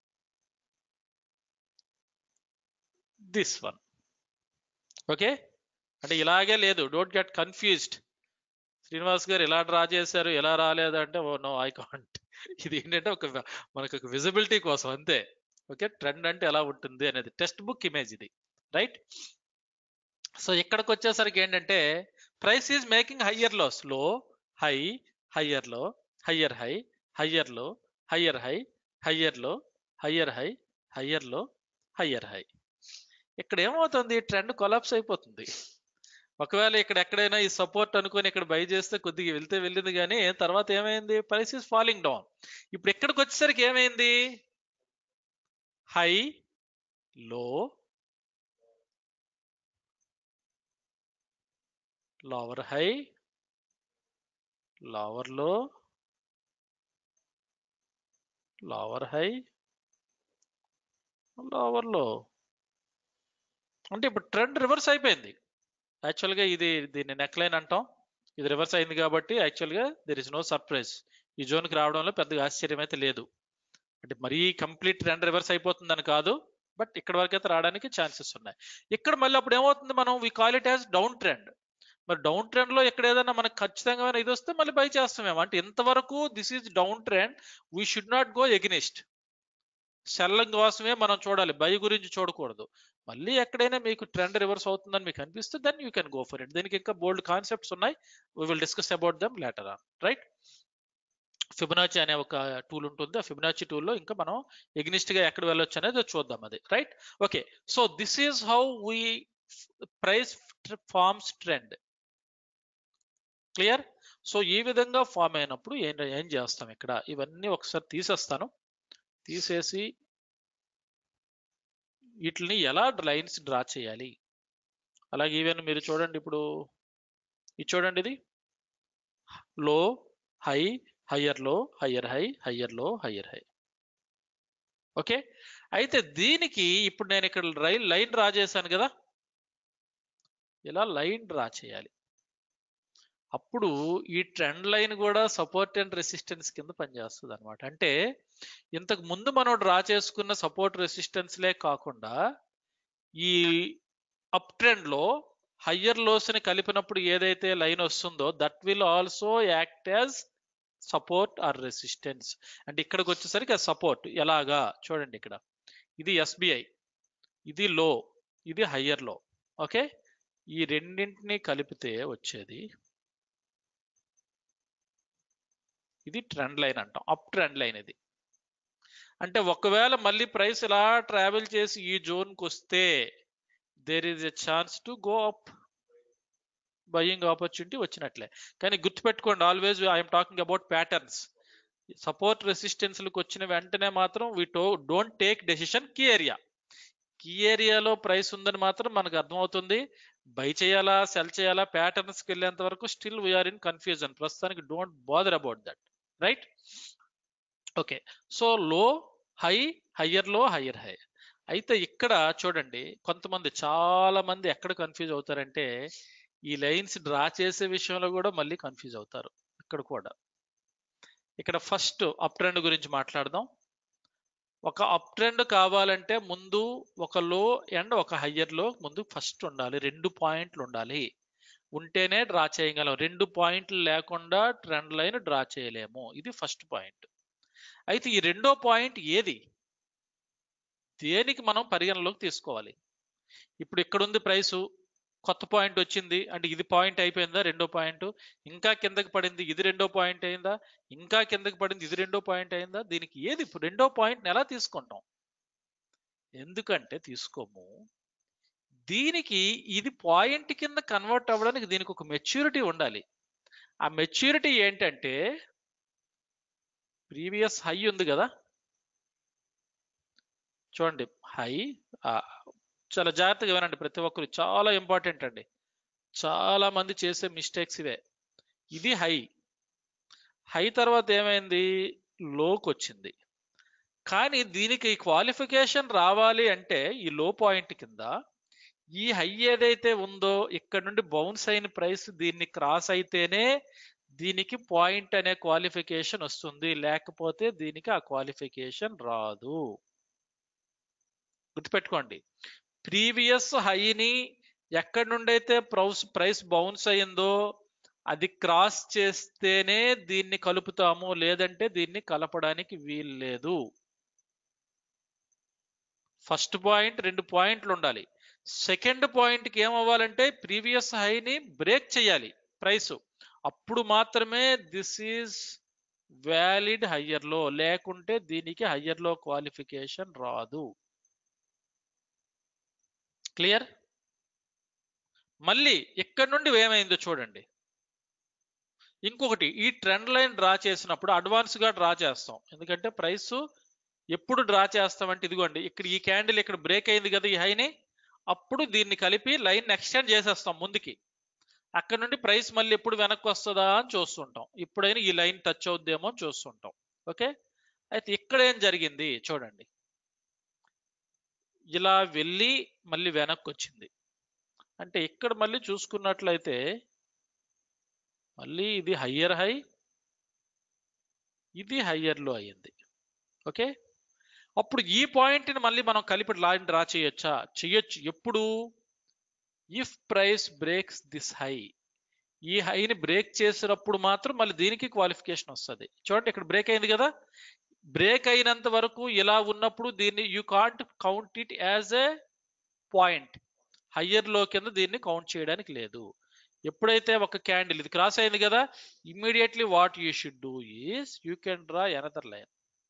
this one okay అంటే ఇలాగే లేదు డోంట్ గెట్ కన్ఫ్యూజ్డ్ శ్రీనివాస్ గారు ఇలా డ్రా చేశారు ఎలా రాలేదు అంటే ఓ నో ఐ కాంట్ ఇది ఏంటంటే ఒక వ- మనకు ఒక విజిబిలిటీ కోసం అంతే ఓకే ట్రెండ్ అంటే ఎలా ఉంటుంది అనేది టెక్స్ట్ బుక్ ఇమేజ్ ఇది రైట్ సో ఇక్కడికి వచ్చేసరికి ఏంటంటే price is making higher lows low high higher low higher high higher low higher high higher low higher high higher low higher high ఇక్కడ ఏమవుతుంది ట్రెండ్ కొలాప్స్ అయిపోతుంది ఒకవేళ ఇక్కడ ఎక్కడైనా ఈ సపోర్ట్ అనుకొని ఇక్కడ బై చేస్తే కొద్దిగా వెళ్తే వెళ్ళింది కానీ తర్వాత ఏమైంది ప్రైస్ ఇస్ ఫాలింగ్ డౌన్ ఇప్పుడు ఎక్కడికి వచ్చేసరికి ఏమైంది high low lower high lower low lower high lower low అంటే ఇప్పుడు ట్రెండ్ రివర్స్ అయిపోయింది యాక్చువల్గా ఇది దీన్ని నెక్ లైన్ అంటాం ఇది రివర్స్ అయింది కాబట్టి యాక్చువల్గా దెర్ ఇస్ నో సర్ప్రైజ్ ఈ జోన్కి రావడంలో పెద్దగా ఆశ్చర్యం అయితే లేదు అంటే మరీ కంప్లీట్ ట్రెండ్ రివర్స్ అయిపోతుందని కాదు బట్ ఇక్కడ వరకు అయితే రావడానికి ఛాన్సెస్ ఉన్నాయి ఇక్కడ మళ్ళీ అప్పుడు ఏమవుతుంది మనం we call it as down trend మరి డౌన్ ట్రెండ్ లో ఎక్కడ ఏదైనా మనకు ఖచ్చితంగా ఇది వస్తే మళ్ళీ బై చేస్తామేమో అంటే ఇంతవరకు this is down trend we should not go against selling కోసమే మనం చూడాలి బై గురించి చూడకూడదు మళ్ళీ ఎక్కడైనా మీకు ట్రెండ్ రివర్స్ అవుతుందని మీకు అనిపిస్తే then you can go for it దీనికి ఇంకా బోల్డ్ కాన్సెప్ట్స్ ఉన్నాయి we will discuss about them later on right Fibonacci అనే ఒక టూల్ ఉంటుంది ఆ ఫిబనాచి టూల్లో ఇంకా మనం ఎగ్నిస్ట్ గా ఎక్కడ వెళ్ళొచ్చు అనేది చూద్దాం అది right okay so this is how we price forms trend clear so ఈ విధంగా ఫామ్ అయినప్పుడు ఏం ఏం చేస్తాం ఇక్కడ ఇవన్నీ ఒకసారి తీసేస్తాను తీసేసి వీటిని ఎలా లైన్స్ డ్రా చేయాలి అలాగే ఈవెన్ మీరు చూడండి ఇప్పుడు ఇది చూడండి ఇది low high higher low higher high higher low higher high okay అయితే దీనికి ఇప్పుడు నేను ఇక్కడ రైల్ లైన్ డ్రా చేశాను కదా ఇలా లైన్ డ్రా చేయాలి అప్పుడు ఈ ట్రెండ్ లైన్ కూడా సపోర్ట్ అండ్ రెసిస్టెన్స్ కింద పనిచేస్తుంది అనమాట అంటే ఇంతకు ముందు మనం డ్రా చేసుకున్న సపోర్ట్ రెసిస్టెన్స్లే కాకుండా ఈ అప్ ట్రెండ్ లో హయ్యర్ లోస్ ని కలిపినప్పుడు ఏదైతే లైన్ వస్తుందో that will also act as support or resistance అంటే ఇక్కడికి వచ్చేసరికి సపోర్ట్ ఎలాగా చూడండి ఇక్కడ ఇది ఎస్బిఐ ఇది లో ఇది హయ్యర్ లో ఓకే ఈ రెండింటిని కలిపితే వచ్చేది ఇది ట్రెండ్ లైన్ అంటాం అప్ ట్రెండ్ లైన్ ఇది అంటే ఒకవేళ మళ్ళీ ప్రైస్ ఇలా ట్రావెల్ చేసి ఈ జోన్కి వస్తే there is a chance to go up buying opportunity వచ్చినట్లే కానీ గుర్తుపెట్టుకోండి always I'm talking about patterns support రెసిస్టెన్స్లకు వచ్చిన వెంటనే మాత్రం we to don't take decision key area key ఏరియాలో ప్రైస్ ఉందని మాత్రం మనకు అర్థమవుతుంది బై చేయాలా సెల్ చేయాలా ప్యాటర్న్స్కి వెళ్ళేంత వరకు స్టిల్ వీఆర్ ఇన్ కన్ఫ్యూజన్ ప్రస్తుతానికి don't bother about that right okay so low high higher low higher high అయితే ఇక్కడ చూడండి కొంతమంది చాలా మంది ఎక్కడ కన్ఫ్యూజ్ అవుతారంటే ఈ లైన్స్ డ్రా చేసే విషయంలో కూడా మళ్ళీ కన్ఫ్యూజ్ అవుతారు ఇక్కడ కూడా ఇక్కడ ఫస్ట్ అప్ ట్రెండ్ గురించి మాట్లాడదాం ఒక అప్ ట్రెండ్ కావాలంటే ముందు ఒక లో అండ్ ఒక హయ్యర్ లో ముందు ఫస్ట్ ఉండాలి రెండు పాయింట్లు ఉండాలి ఉంటేనే డ్రా చేయగలం రెండు పాయింట్లు లేకుండా ట్రెండ్ లైన్ డ్రా చేయలేము ఇది ఫస్ట్ పాయింట్ అయితే ఈ రెండో పాయింట్ ఏది దేనికి మనం పరిగణలోకి తీసుకోవాలి ఇప్పుడు ఇక్కడ ఉంది ప్రైసు కొత్త పాయింట్ వచ్చింది అంటే ఇది పాయింట్ అయిపోయిందా రెండో పాయింట్ ఇంకా కిందకి పడింది ఇది రెండో పాయింట్ అయిందా ఇంకా కిందకి పడింది ఇది రెండో పాయింట్ అయిందా దీనికి ఏది ఇప్పుడు రెండో పాయింట్ ఎలా తీసుకుంటాం ఎందుకంటే తీసుకోము దీనికి ఇది పాయింట్ కింద కన్వర్ట్ అవ్వడానికి దీనికి ఒక మెచ్యూరిటీ ఉండాలి ఆ మెచ్యూరిటీ ఏంటంటే ప్రీవియస్ హై ఉంది కదా చూడండి హై చాలా జాగ్రత్తగా వినండి ప్రతి ఒక్కరు చాలా ఇంపార్టెంట్ అండి చాలా మంది చేసే మిస్టేక్స్ ఇవే ఇది హై హై తర్వాత ఏమైంది లోకి వచ్చింది కానీ దీనికి క్వాలిఫికేషన్ రావాలి అంటే ఈ లో పాయింట్ కింద ఈ హై ఏదైతే ఉందో ఇక్కడ నుండి బౌన్స్ అయిన ప్రైస్ దీన్ని క్రాస్ అయితేనే దీనికి పాయింట్ అనే క్వాలిఫికేషన్ వస్తుంది లేకపోతే దీనికి ఆ క్వాలిఫికేషన్ రాదు గుర్తుపెట్టుకోండి ప్రీవియస్ హైని ఎక్కడి నుండి అయితే ప్రౌస్ ప్రైస్ బౌన్స్ అయిందో అది క్రాస్ చేస్తేనే దీన్ని కలుపుతాము లేదంటే దీన్ని కలపడానికి వీలు లేదు ఫస్ట్ పాయింట్ రెండు పాయింట్లు ఉండాలి సెకండ్ పాయింట్కి ఏమవ్వాలంటే ప్రీవియస్ హైని బ్రేక్ చేయాలి ప్రైస్ అప్పుడు మాత్రమే దిస్ ఈజ్ వ్యాలిడ్ హయ్యర్ లో లేకుంటే దీనికి హయ్యర్ లో క్వాలిఫికేషన్ రాదు క్లియర్ మళ్ళీ ఇక్కడ నుండి ఏమైందో చూడండి ఇంకొకటి ఈ ట్రెండ్ లైన్ డ్రా చేసినప్పుడు అడ్వాన్స్ గా డ్రా చేస్తాం ఎందుకంటే ప్రైస్ ఎప్పుడు డ్రా చేస్తామంటే ఇదిగోండి ఇక్కడ ఈ క్యాండిల్ ఇక్కడ బ్రేక్ అయింది కదా ఈ హైని అప్పుడు దీన్ని కలిపి లైన్ ఎక్స్టెండ్ చేసేస్తాం ముందుకి అక్కడ నుండి ప్రైస్ మళ్ళీ ఎప్పుడు వెనక్కి వస్తుందా అని చూస్తుంటాం ఇప్పుడైనా ఈ లైన్ టచ్ అవుద్దేమో అని చూస్తుంటాం ఓకే అయితే ఇక్కడ ఏం జరిగింది చూడండి ఇలా వెళ్ళి మళ్ళీ వెనక్కి వచ్చింది అంటే ఇక్కడ మళ్ళీ చూసుకున్నట్లయితే మళ్ళీ ఇది హయ్యర్ హై ఇది హయ్యర్ లో అయ్యింది ఓకే అప్పుడు ఈ పాయింట్ ని మళ్ళీ మనం కలిపి లైన్ డ్రా చేయొచ్చా చేయొచ్చు ఎప్పుడు if price breaks this high ఈ హైని బ్రేక్ చేసినప్పుడు మాత్రం మళ్ళీ దీనికి క్వాలిఫికేషన్ వస్తుంది చూడండి ఇక్కడ బ్రేక్ అయింది కదా బ్రేక్ అయినంత వరకు ఇలా ఉన్నప్పుడు దీన్ని you can't count it as a point higher low కింద దీన్ని కౌంట్ చేయడానికి లేదు ఎప్పుడైతే ఒక క్యాండిల్ ఇది క్రాస్ అయింది కదా immediately what you should do is you can draw another line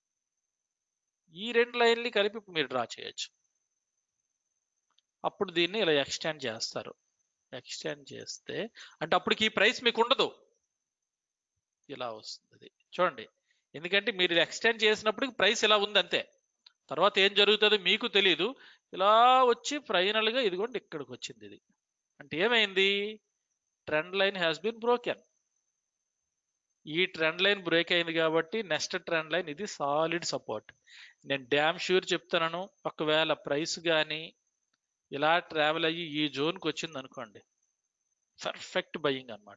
ఈ రెండు లైన్లు కలిపి మీరు డ్రా చేయొచ్చు అప్పుడు దీన్ని ఇలా ఎక్స్టెండ్ చేస్తారు ఎక్స్టెండ్ చేస్తే అంటే అప్పటికి ఈ ప్రైస్ మీకు ఉండదు ఇలా వస్తుంది చూడండి ఎందుకంటే మీరు ఇది ఎక్స్టెండ్ చేసినప్పుడు ప్రైస్ ఇలా ఉంది అంతే తర్వాత ఏం జరుగుతుందో మీకు తెలియదు ఇలా వచ్చి final గా ఇదిగోండి ఇక్కడికి వచ్చింది ఇది అంటే ఏమైంది trend line has been broken ఈ ట్రెండ్ లైన్ బ్రేక్ అయింది కాబట్టి నెక్స్ట్ ట్రెండ్ లైన్ ఇది సాలిడ్ సపోర్ట్ నేను డ్యామ్ షూర్ చెప్తున్నాను ఒకవేళ ప్రైస్ కానీ ఇలా ట్రావెల్ అయ్యి ఈ జోన్కి వచ్చింది అనుకోండి పర్ఫెక్ట్ బయ్యింగ్ అన్నమాట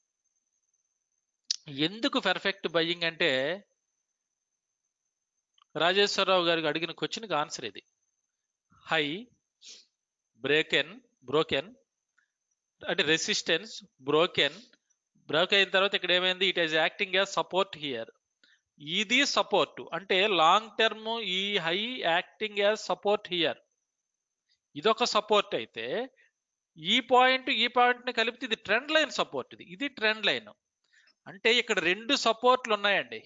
ఎందుకు పర్ఫెక్ట్ బయ్యింగ్ అంటే రాజేశ్వరరావు గారికి అడిగిన క్వశ్చన్కి ఆన్సర్ ఇది హై బ్రేకెన్ బ్రోకెన్ అంటే రెసిస్టెన్స్ బ్రోకెన్ బ్రేక్ అయిన తర్వాత ఇక్కడ ఏమైంది it is acting as support here ఇది సపోర్ట్ అంటే లాంగ్ టర్మ్ ఈ high acting as support here ఇదొక సపోర్ట్ అయితే ఈ పాయింట్ ఈ పాయింట్ ని కలిపితే ఇది ట్రెండ్ లైన్ సపోర్ట్ ఇది ఇది ట్రెండ్ లైన్ అంటే ఇక్కడ రెండు సపోర్ట్లు ఉన్నాయండి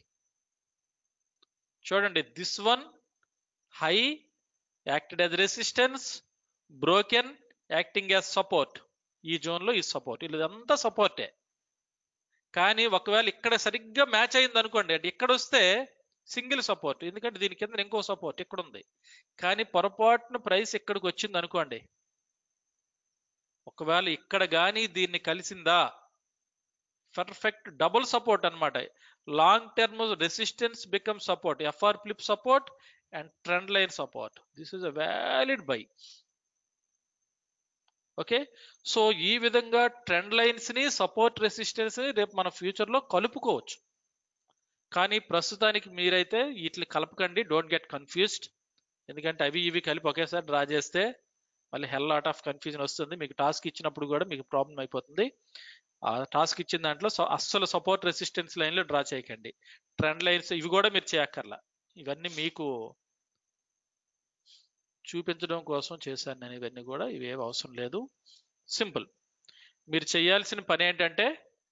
చూడండి this one high acted as resistance broken acting as support ఈ జోన్ లో ఈ సపోర్ట్ ఇదంతా సపోర్టే కానీ ఒకవేళ ఇక్కడ సరిగ్గా మ్యాచ్ అయింది అనుకోండి అంటే ఇక్కడ వస్తే సింగిల్ సపోర్ట్ ఎందుకంటే దీని కింద ఇంకో సపోర్ట్ ఇక్కడ ఉంది కానీ పొరపాటున ప్రైస్ ఇక్కడికి వచ్చింది అనుకోండి ఒకవేళ ఇక్కడ కానీ దీన్ని కలిసిందా పర్ఫెక్ట్ డబుల్ సపోర్ట్ అన్నమాట long term resistance become support FR flip support and trend line support this is a valid by okay so ఈ విధంగా ట్రెండ్ లైన్స్ ని సపోర్ట్ రెసిస్టెన్స్ ని రేపు మన ఫ్యూచర్ లో కలుపుకోవచ్చు కానీ ప్రస్తుతానికి మీరైతే వీటిని కలపకండి డోంట్ గెట్ కన్ఫ్యూజ్డ్ ఎందుకంటే అవి ఇవి కలిపి ఒకేసారి డ్రా చేస్తే మళ్ళీ హెల్ లాట్ ఆఫ్ కన్ఫ్యూజన్ వస్తుంది మీకు టాస్క్ ఇచ్చినప్పుడు కూడా మీకు ప్రాబ్లం అయిపోతుంది ఆ టాస్క్ ఇచ్చిన దాంట్లో సో అస్సలు సపోర్ట్ రెసిస్టెన్స్ లైన్లో డ్రా చేయకండి ట్రెండ్ లైన్స్ ఇవి కూడా మీరు చేయక్కర్లా ఇవన్నీ మీకు చూపించడం కోసం చేశాను నేను ఇవన్నీ కూడా ఇవేవి అవసరం లేదు సింపుల్ మీరు చేయాల్సిన పని ఏంటంటే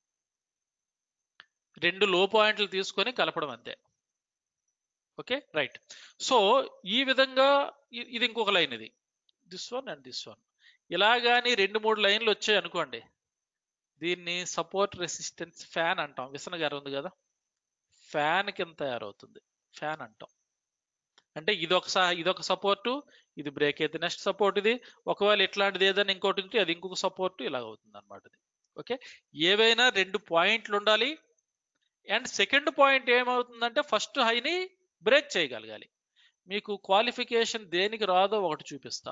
రెండు లో పాయింట్లు తీసుకొని కలపడం అంతే ఓకే రైట్ సో ఈ విధంగా ఇ- ఇది ఇంకొక లైన్ ఇది this one and this one ఇలా కానీ రెండు మూడు లైన్లు వచ్చాయి అనుకోండి దీన్ని సపోర్ట్ రెసిస్టెన్స్ ఫ్యాన్ అంటాం విసన గారు ఉంది కదా ఫ్యాన్ కింద తయారవుతుంది ఫ్యాన్ అంటాం అంటే ఇదొక స- ఇదొక సపోర్టు ఇది బ్రేక్ అయితే నెక్స్ట్ సపోర్ట్ ఇది ఒకవేళ ఇట్లాంటిది ఏదైనా ఇంకోటి ఉంటే అది ఇంకొక సపోర్ట్ ఇలాగ అవుతుంది అనమాట ఇది ఓకే ఏవైనా రెండు పాయింట్లు ఉండాలి అండ్ సెకండ్ పాయింట్ ఏమవుతుందంటే ఫస్ట్ హైని బ్రేక్ చేయగలగాలి మీకు క్వాలిఫికేషన్ దేనికి రాదో ఒకటి చూపిస్తా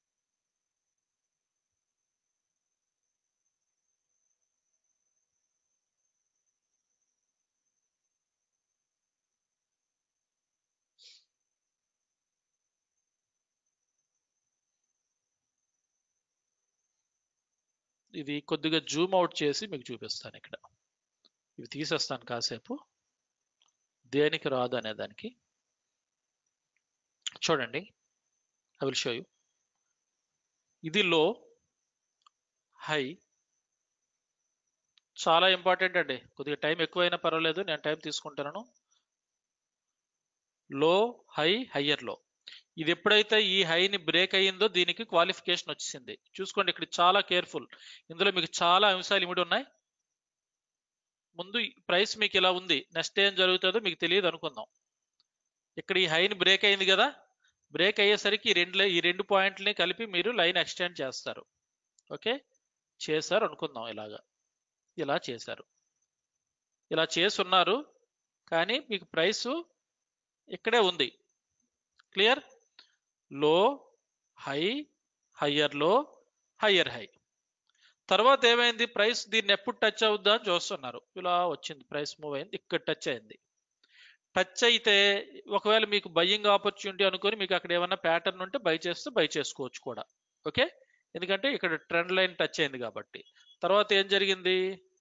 ఇది కొద్దిగా జూమ్ అవుట్ చేసి మీకు చూపిస్తాను ఇక్కడ ఇవి తీసేస్తాను కాసేపు దేనికి రాదు అనే దానికి చూడండి ఐ విల్ షో యూ ఇది లో హై చాలా ఇంపార్టెంట్ అండి కొద్దిగా టైం ఎక్కువైనా పర్వాలేదు నేను టైం తీసుకుంటాను లో హై హయ్యర్ లో ఇది ఎప్పుడైతే ఈ హైని బ్రేక్ అయ్యిందో దీనికి క్వాలిఫికేషన్ వచ్చింది చూసుకోండి ఇక్కడ చాలా కేర్ఫుల్ ఇందులో మీకు చాలా అంశాలు ఇమిడి ఉన్నాయి ముందు ప్రైస్ మీకు ఇలా ఉంది నెక్స్ట్ ఏం జరుగుతుందో మీకు తెలియదు అనుకుందాం ఇక్కడ ఈ హైని బ్రేక్ అయింది కదా బ్రేక్ అయ్యేసరికి ఈ రెండు ఈ రెండు పాయింట్లని కలిపి మీరు లైన్ ఎక్స్టెండ్ చేస్తారు ఓకే చేశారు అనుకుందాం ఇలాగా ఇలా చేశారు ఇలా చేస్తున్నారు కానీ మీకు ప్రైస్ ఇక్కడే ఉంది clear low high higher low higher high తర్వాత ఏమైంది ప్రైస్ దీన్ని ఎప్పుడు టచ్ అవుద్దా అని చూస్తున్నారు ఇలా వచ్చింది ప్రైస్ మూవ్ అయింది ఇక్కడ టచ్ అయింది టచ్ అయితే ఒకవేళ మీకు బయ్యింగ్ ఆపర్చునిటీ అనుకొని మీకు అక్కడ ఏమైనా ప్యాటర్న్ ఉంటే బై చేస్తే బై చేసుకోవచ్చు కూడా ఓకే ఎందుకంటే ఇక్కడ ట్రెండ్ లైన్ టచ్ అయింది కాబట్టి తర్వాత ఏం జరిగింది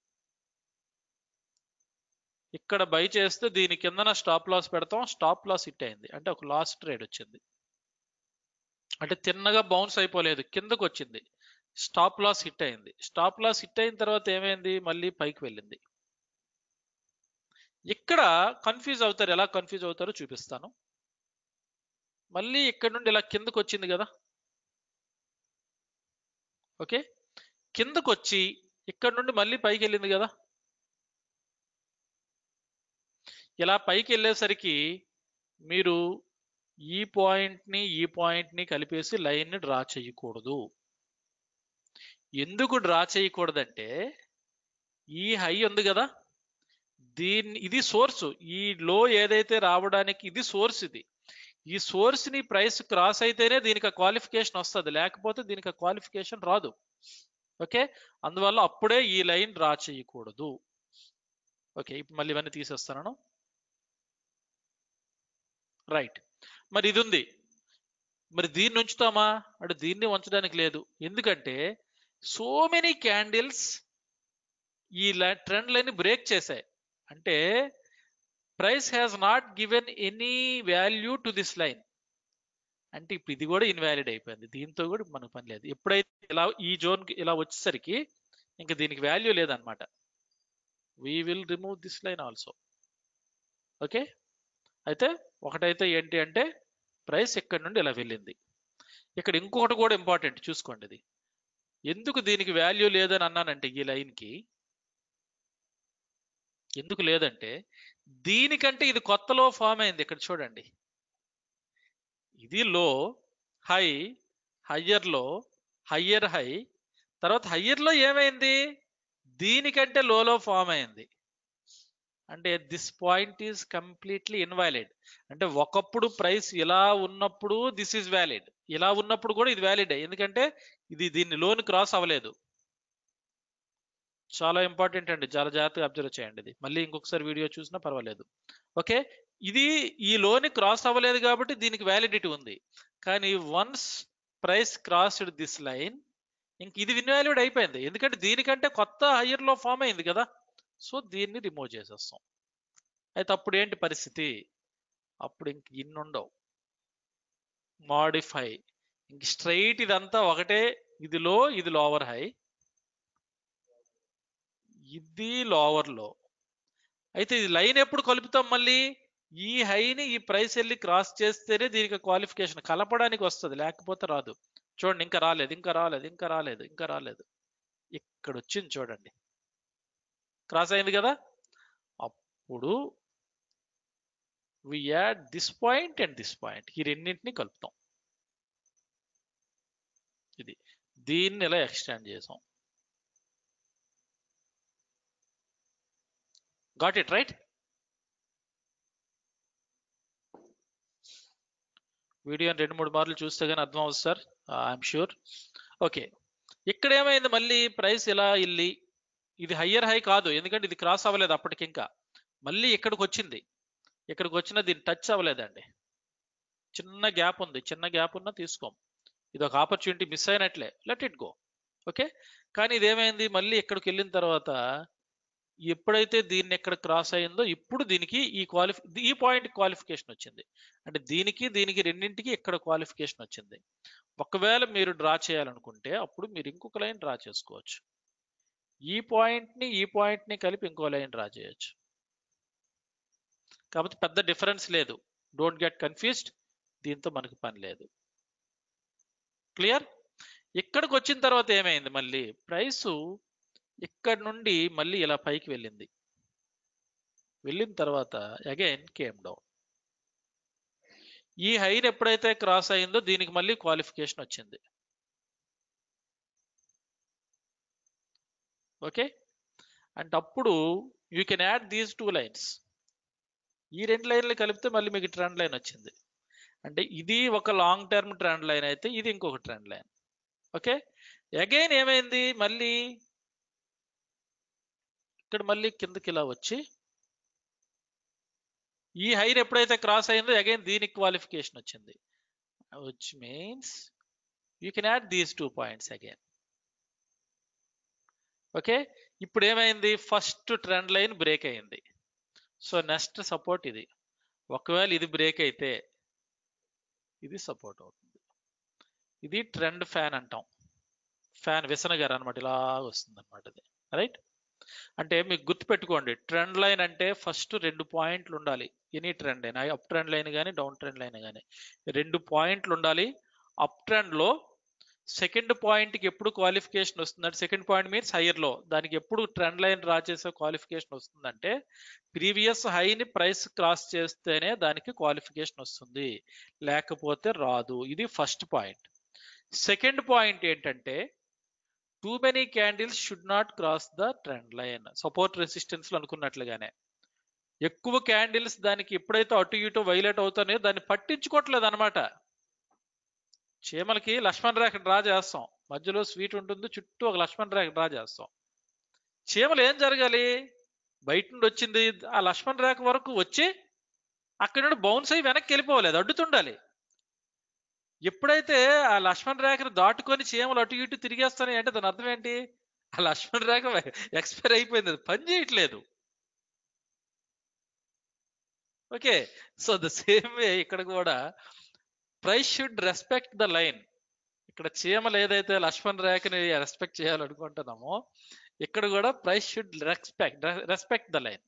ఇక్కడ బై చేస్తే దీని కిందన స్టాప్ లాస్ పెడతాం స్టాప్ లాస్ హిట్ అయింది అంటే ఒక లాస్ ట్రేడ్ వచ్చింది అంటే తిన్నగా బౌన్స్ అయిపోలేదు కిందకు వచ్చింది స్టాప్ లాస్ హిట్ అయింది స్టాప్ లాస్ హిట్ అయిన తర్వాత ఏమైంది మళ్ళీ పైకి వెళ్ళింది ఇక్కడ కన్ఫ్యూజ్ అవుతారు ఎలా కన్ఫ్యూజ్ అవుతారో చూపిస్తాను మళ్ళీ ఇక్కడ నుండి ఇలా కిందకు వచ్చింది కదా ఓకే కిందకు వచ్చి ఇక్కడ నుండి మళ్ళీ పైకి వెళ్ళింది కదా ఇలా పైకి వెళ్ళేసరికి మీరు ఈ పాయింట్ని ఈ పాయింట్ని కలిపేసి లైన్ని డ్రా చేయకూడదు ఎందుకు డ్రా చేయకూడదంటే ఈ హై ఉంది కదా దీన్ని ఇది సోర్స్ ఈ లో ఏదైతే రావడానికి ఇది సోర్స్ ఇది ఈ సోర్స్ ని ప్రైస్ క్రాస్ అయితేనే దీనికి క్వాలిఫికేషన్ వస్తుంది లేకపోతే దీనికి క్వాలిఫికేషన్ రాదు ఓకే అందువల్ల అప్పుడే ఈ లైన్ డ్రా చేయకూడదు ఓకే ఇప్పుడు మళ్ళీ ఇవన్నీ తీసేస్తాను రైట్ మరి ఇది ఉంది మరి దీన్ని ఉంచుతామా అంటే దీన్ని ఉంచడానికి లేదు ఎందుకంటే సో మెనీ క్యాండిల్స్ ఈ ట్రెండ్ లైన్ బ్రేక్ చేశాయి అంటే price has not given any value to this line అంటే ఇప్పుడు ఇది కూడా ఇన్వాలిడ్ అయిపోయింది దీంతో కూడా మనకు పని లేదు ఎప్పుడైతే ఇలా ఈ జోన్కి ఇలా వచ్చేసరికి ఇంకా దీనికి వాల్యూ లేదనమాట we will remove this line also okay అయితే ఒకటైతే ఏంటి అంటే ప్రైస్ ఇక్కడ నుండి ఇలా వెళ్ళింది ఇక్కడ ఇంకొకటి కూడా ఇంపార్టెంట్ చూసుకోండి ఇది ఎందుకు దీనికి వాల్యూ లేదని అన్నానంటే ఈ లైన్కి ఎందుకు లేదంటే దీనికంటే ఇది కొత్తలో ఫామ్ అయింది ఇక్కడ చూడండి ఇది low high higher low higher high తర్వాత హయ్యర్ లో ఏమైంది దీనికంటే లోలో ఫామ్ అయింది అంటే this point is completely invalid అంటే ఒకప్పుడు ప్రైస్ ఇలా ఉన్నప్పుడు దిస్ ఈజ్ వ్యాలిడ్ ఇలా ఉన్నప్పుడు కూడా ఇది వ్యాలిడ్ ఎందుకంటే ఇది దీన్ని లోన్ క్రాస్ అవ్వలేదు చాలా ఇంపార్టెంట్ అండి చాలా జాగ్రత్తగా అబ్జర్వ్ చేయండి ఇది మళ్ళీ ఇంకొకసారి వీడియో చూసినా పర్వాలేదు ఓకే ఇది ఈ లోన్ క్రాస్ అవ్వలేదు కాబట్టి దీనికి వ్యాలిడిటీ ఉంది కానీ once price crossed this line ఇంక ఇది ఇన్వాల్యూడ్ అయిపోయింది ఎందుకంటే దీనికంటే కొత్త హయ్యర్ లో ఫామ్ అయింది కదా సో దీన్ని రిమూవ్ చేసేస్తాం అయితే అప్పుడు ఏంటి పరిస్థితి అప్పుడు ఇంక ఇన్ని ఉండవు మాడిఫై ఇంక స్ట్రైట్ ఇదంతా ఒకటే ఇది లో ఇది లోవర్ హై ఇది లోవర్ లో అయితే ఈ లైన్ ఎప్పుడు కలుపుతాం మళ్ళీ ఈ హైని ఈ ప్రైస్ వెళ్ళి క్రాస్ చేస్తేనే దీనికి క్వాలిఫికేషన్ కలపడానికి వస్తుంది లేకపోతే రాదు చూడండి ఇంకా రాలేదు ఇంకా రాలేదు ఇంకా రాలేదు ఇంకా రాలేదు ఇక్కడ వచ్చింది చూడండి క్రాస్ అయింది కదా అప్పుడు we add this point and this point ఈ రెండింటిని కలుపుతాం ఇది దీన్ని ఇలా ఎక్స్టెండ్ చేసాం గాట్ ఇట్ రైట్ వీడియోని రెండు మూడు మార్లు చూస్తే కానీ అర్థం అవుతుంది సార్ ఐఎమ్ షూర్ ఓకే ఇక్కడ ఏమైంది మళ్ళీ ప్రైస్ ఇలా ఇల్లి ఇది హయ్యర్ హై కాదు ఎందుకంటే ఇది క్రాస్ అవ్వలేదు అప్పటికి ఇంకా మళ్ళీ ఇక్కడికి వచ్చింది ఇక్కడికి వచ్చిన దీన్ని టచ్ అవ్వలేదండి చిన్న గ్యాప్ ఉంది చిన్న గ్యాప్ ఉన్నా తీసుకోం ఇది ఒక ఆపర్చునిటీ మిస్ అయినట్లే లెట్ ఇట్ గో ఓకే కానీ ఇదేమైంది మళ్ళీ ఇక్కడికి వెళ్ళిన తర్వాత ఎప్పుడైతే దీన్ని ఎక్కడ క్రాస్ అయిందో ఇప్పుడు దీనికి ఈ క్వాలిఫి ఈ పాయింట్ క్వాలిఫికేషన్ వచ్చింది అంటే దీనికి దీనికి రెండింటికి ఇక్కడ క్వాలిఫికేషన్ వచ్చింది ఒకవేళ మీరు డ్రా చేయాలనుకుంటే అప్పుడు మీరు ఇంకొక లైన్ డ్రా చేసుకోవచ్చు ఈ పాయింట్ని ఈ పాయింట్ని కలిపి ఇంకో లైన్ డ్రా చేయొచ్చు కాబట్టి పెద్ద డిఫరెన్స్ లేదు డోంట్ గెట్ కన్ఫ్యూజ్డ్ దీంతో మనకు పని లేదు క్లియర్ ఇక్కడికి వచ్చిన తర్వాత ఏమైంది మళ్ళీ ప్రైసు ఇక్కడ నుండి మళ్ళీ ఇలా పైకి వెళ్ళింది వెళ్ళిన తర్వాత అగైన్ కేమ్ డౌన్ ఈ హైన్ ఎప్పుడైతే క్రాస్ అయిందో దీనికి మళ్ళీ క్వాలిఫికేషన్ వచ్చింది ఓకే అంటే అప్పుడు you can add these two lines ఈ రెండు లైన్లు కలిపితే మళ్ళీ మీకు ట్రెండ్ లైన్ వచ్చింది అంటే ఇది ఒక లాంగ్ టర్మ్ ట్రెండ్ లైన్ అయితే ఇది ఇంకొక ట్రెండ్ లైన్ ఓకే అగైన్ ఏమైంది మళ్ళీ ఇక్కడ మళ్ళీ కిందకి ఇలా వచ్చి ఈ హైర్ ఎప్పుడైతే క్రాస్ అయిందో అగైన్ దీనికి క్వాలిఫికేషన్ వచ్చింది which means you can add these two points again okay ఇప్పుడు ఏమైంది ఫస్ట్ ట్రెండ్ లైన్ బ్రేక్ అయింది సో నెక్స్ట్ సపోర్ట్ ఇది ఒకవేళ ఇది బ్రేక్ అయితే ఇది సపోర్ట్ అవుతుంది ఇది ట్రెండ్ ఫ్యాన్ అంటాం ఫ్యాన్ విసనగారు అనమాట ఇలా వస్తుంది అనమాట ఇది రైట్ అంటే మీకు గుర్తుపెట్టుకోండి ట్రెండ్ లైన్ అంటే ఫస్ట్ రెండు పాయింట్లు ఉండాలి ఎనీ ట్రెండ్ అయినా అప్ ట్రెండ్ లైన్ కానీ డౌన్ ట్రెండ్ లైన్ కానీ రెండు పాయింట్లు ఉండాలి అప్ ట్రెండ్ లో సెకండ్ పాయింట్ కి ఎప్పుడు క్వాలిఫికేషన్ వస్తుందంటే second point means hire low దానికి ఎప్పుడు ట్రెండ్ లైన్ డ్రా చేసే క్వాలిఫికేషన్ వస్తుందంటే ప్రీవియస్ హైని ప్రైస్ క్రాస్ చేస్తేనే దానికి క్వాలిఫికేషన్ వస్తుంది లేకపోతే రాదు ఇది ఫస్ట్ పాయింట్ సెకండ్ పాయింట్ ఏంటంటే too many candles should not cross the trend line support resistance లో అనుకున్నట్లుగానే ఎక్కువ క్యాండిల్స్ దానికి ఎప్పుడైతే అటు ఇటు వైలేట్ అవుతాయో దాన్ని పట్టించుకోవట్లేదు అనమాట చీమలకి లక్ష్మణ్ రేఖ డ్రా చేస్తాం మధ్యలో స్వీట్ ఉంటుంది చుట్టూ ఒక లక్ష్మణ్ రేఖ డ్రా చేస్తాం చీమలు ఏం జరగాలి బయట నుండి వచ్చింది ఆ లక్ష్మణ్ రేఖ వరకు వచ్చి అక్కడి నుండి బౌన్స్ అయ్యి వెనక్కి వెళ్ళిపోవాలి అది అడ్డుతుండాలి ఎప్పుడైతే ఆ లక్ష్మణ్ రేఖను దాటుకొని చీమలు అటు ఇటు తిరిగేస్తాయి అంటే దాని అర్థం ఏంటి ఆ లక్ష్మణ్ రేఖ ఎక్స్పైర్ అయిపోయింది అది పని చేయట్లేదు okay so the same way ఇక్కడ కూడా price should respect the line ఇక్కడ చీమలు ఏదైతే లక్ష్మణ్ రేఖని రెస్పెక్ట్ చేయాలనుకుంటున్నామో ఇక్కడ కూడా price should respect respect the line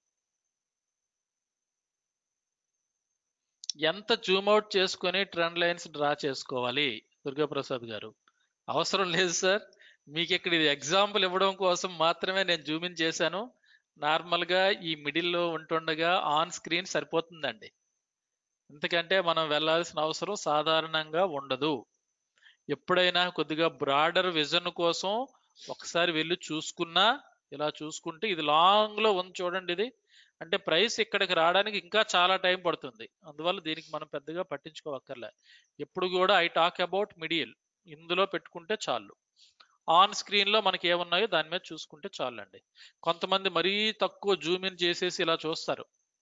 ఎంత జూమ్ అవుట్ చేసుకొని ట్రెండ్ లైన్స్ డ్రా చేసుకోవాలి దుర్గాప్రసాద్ గారు అవసరం లేదు సార్ మీకు ఇక్కడ ఇది ఎగ్జాంపుల్ ఇవ్వడం కోసం మాత్రమే నేను జూమ్ ఇన్ చేశాను నార్మల్గా ఈ మిడిల్లో ఉంటుండగా ఆన్ స్క్రీన్ సరిపోతుందండి ఎందుకంటే మనం వెళ్ళాల్సిన అవసరం సాధారణంగా ఉండదు ఎప్పుడైనా కొద్దిగా బ్రాడర్ విజన్ కోసం ఒకసారి వెళ్ళి చూసుకున్నా ఇలా చూసుకుంటే ఇది లాంగ్ లో ఉంది చూడండి ఇది అంటే ప్రైస్ ఇక్కడికి రావడానికి ఇంకా చాలా టైం పడుతుంది అందువల్ల దీనికి మనం పెద్దగా పట్టించుకోవక్కర్లే ఎప్పుడు కూడా ఐ టాక్ అబౌట్ మిడిల్ ఇందులో పెట్టుకుంటే చాలు ఆన్ స్క్రీన్ లో మనకి ఏమున్నాయో దాని మీద చూసుకుంటే చాలు అండి కొంతమంది మరీ తక్కువ జూమ్ ఇన్ చేసేసి ఇలా చూస్తారు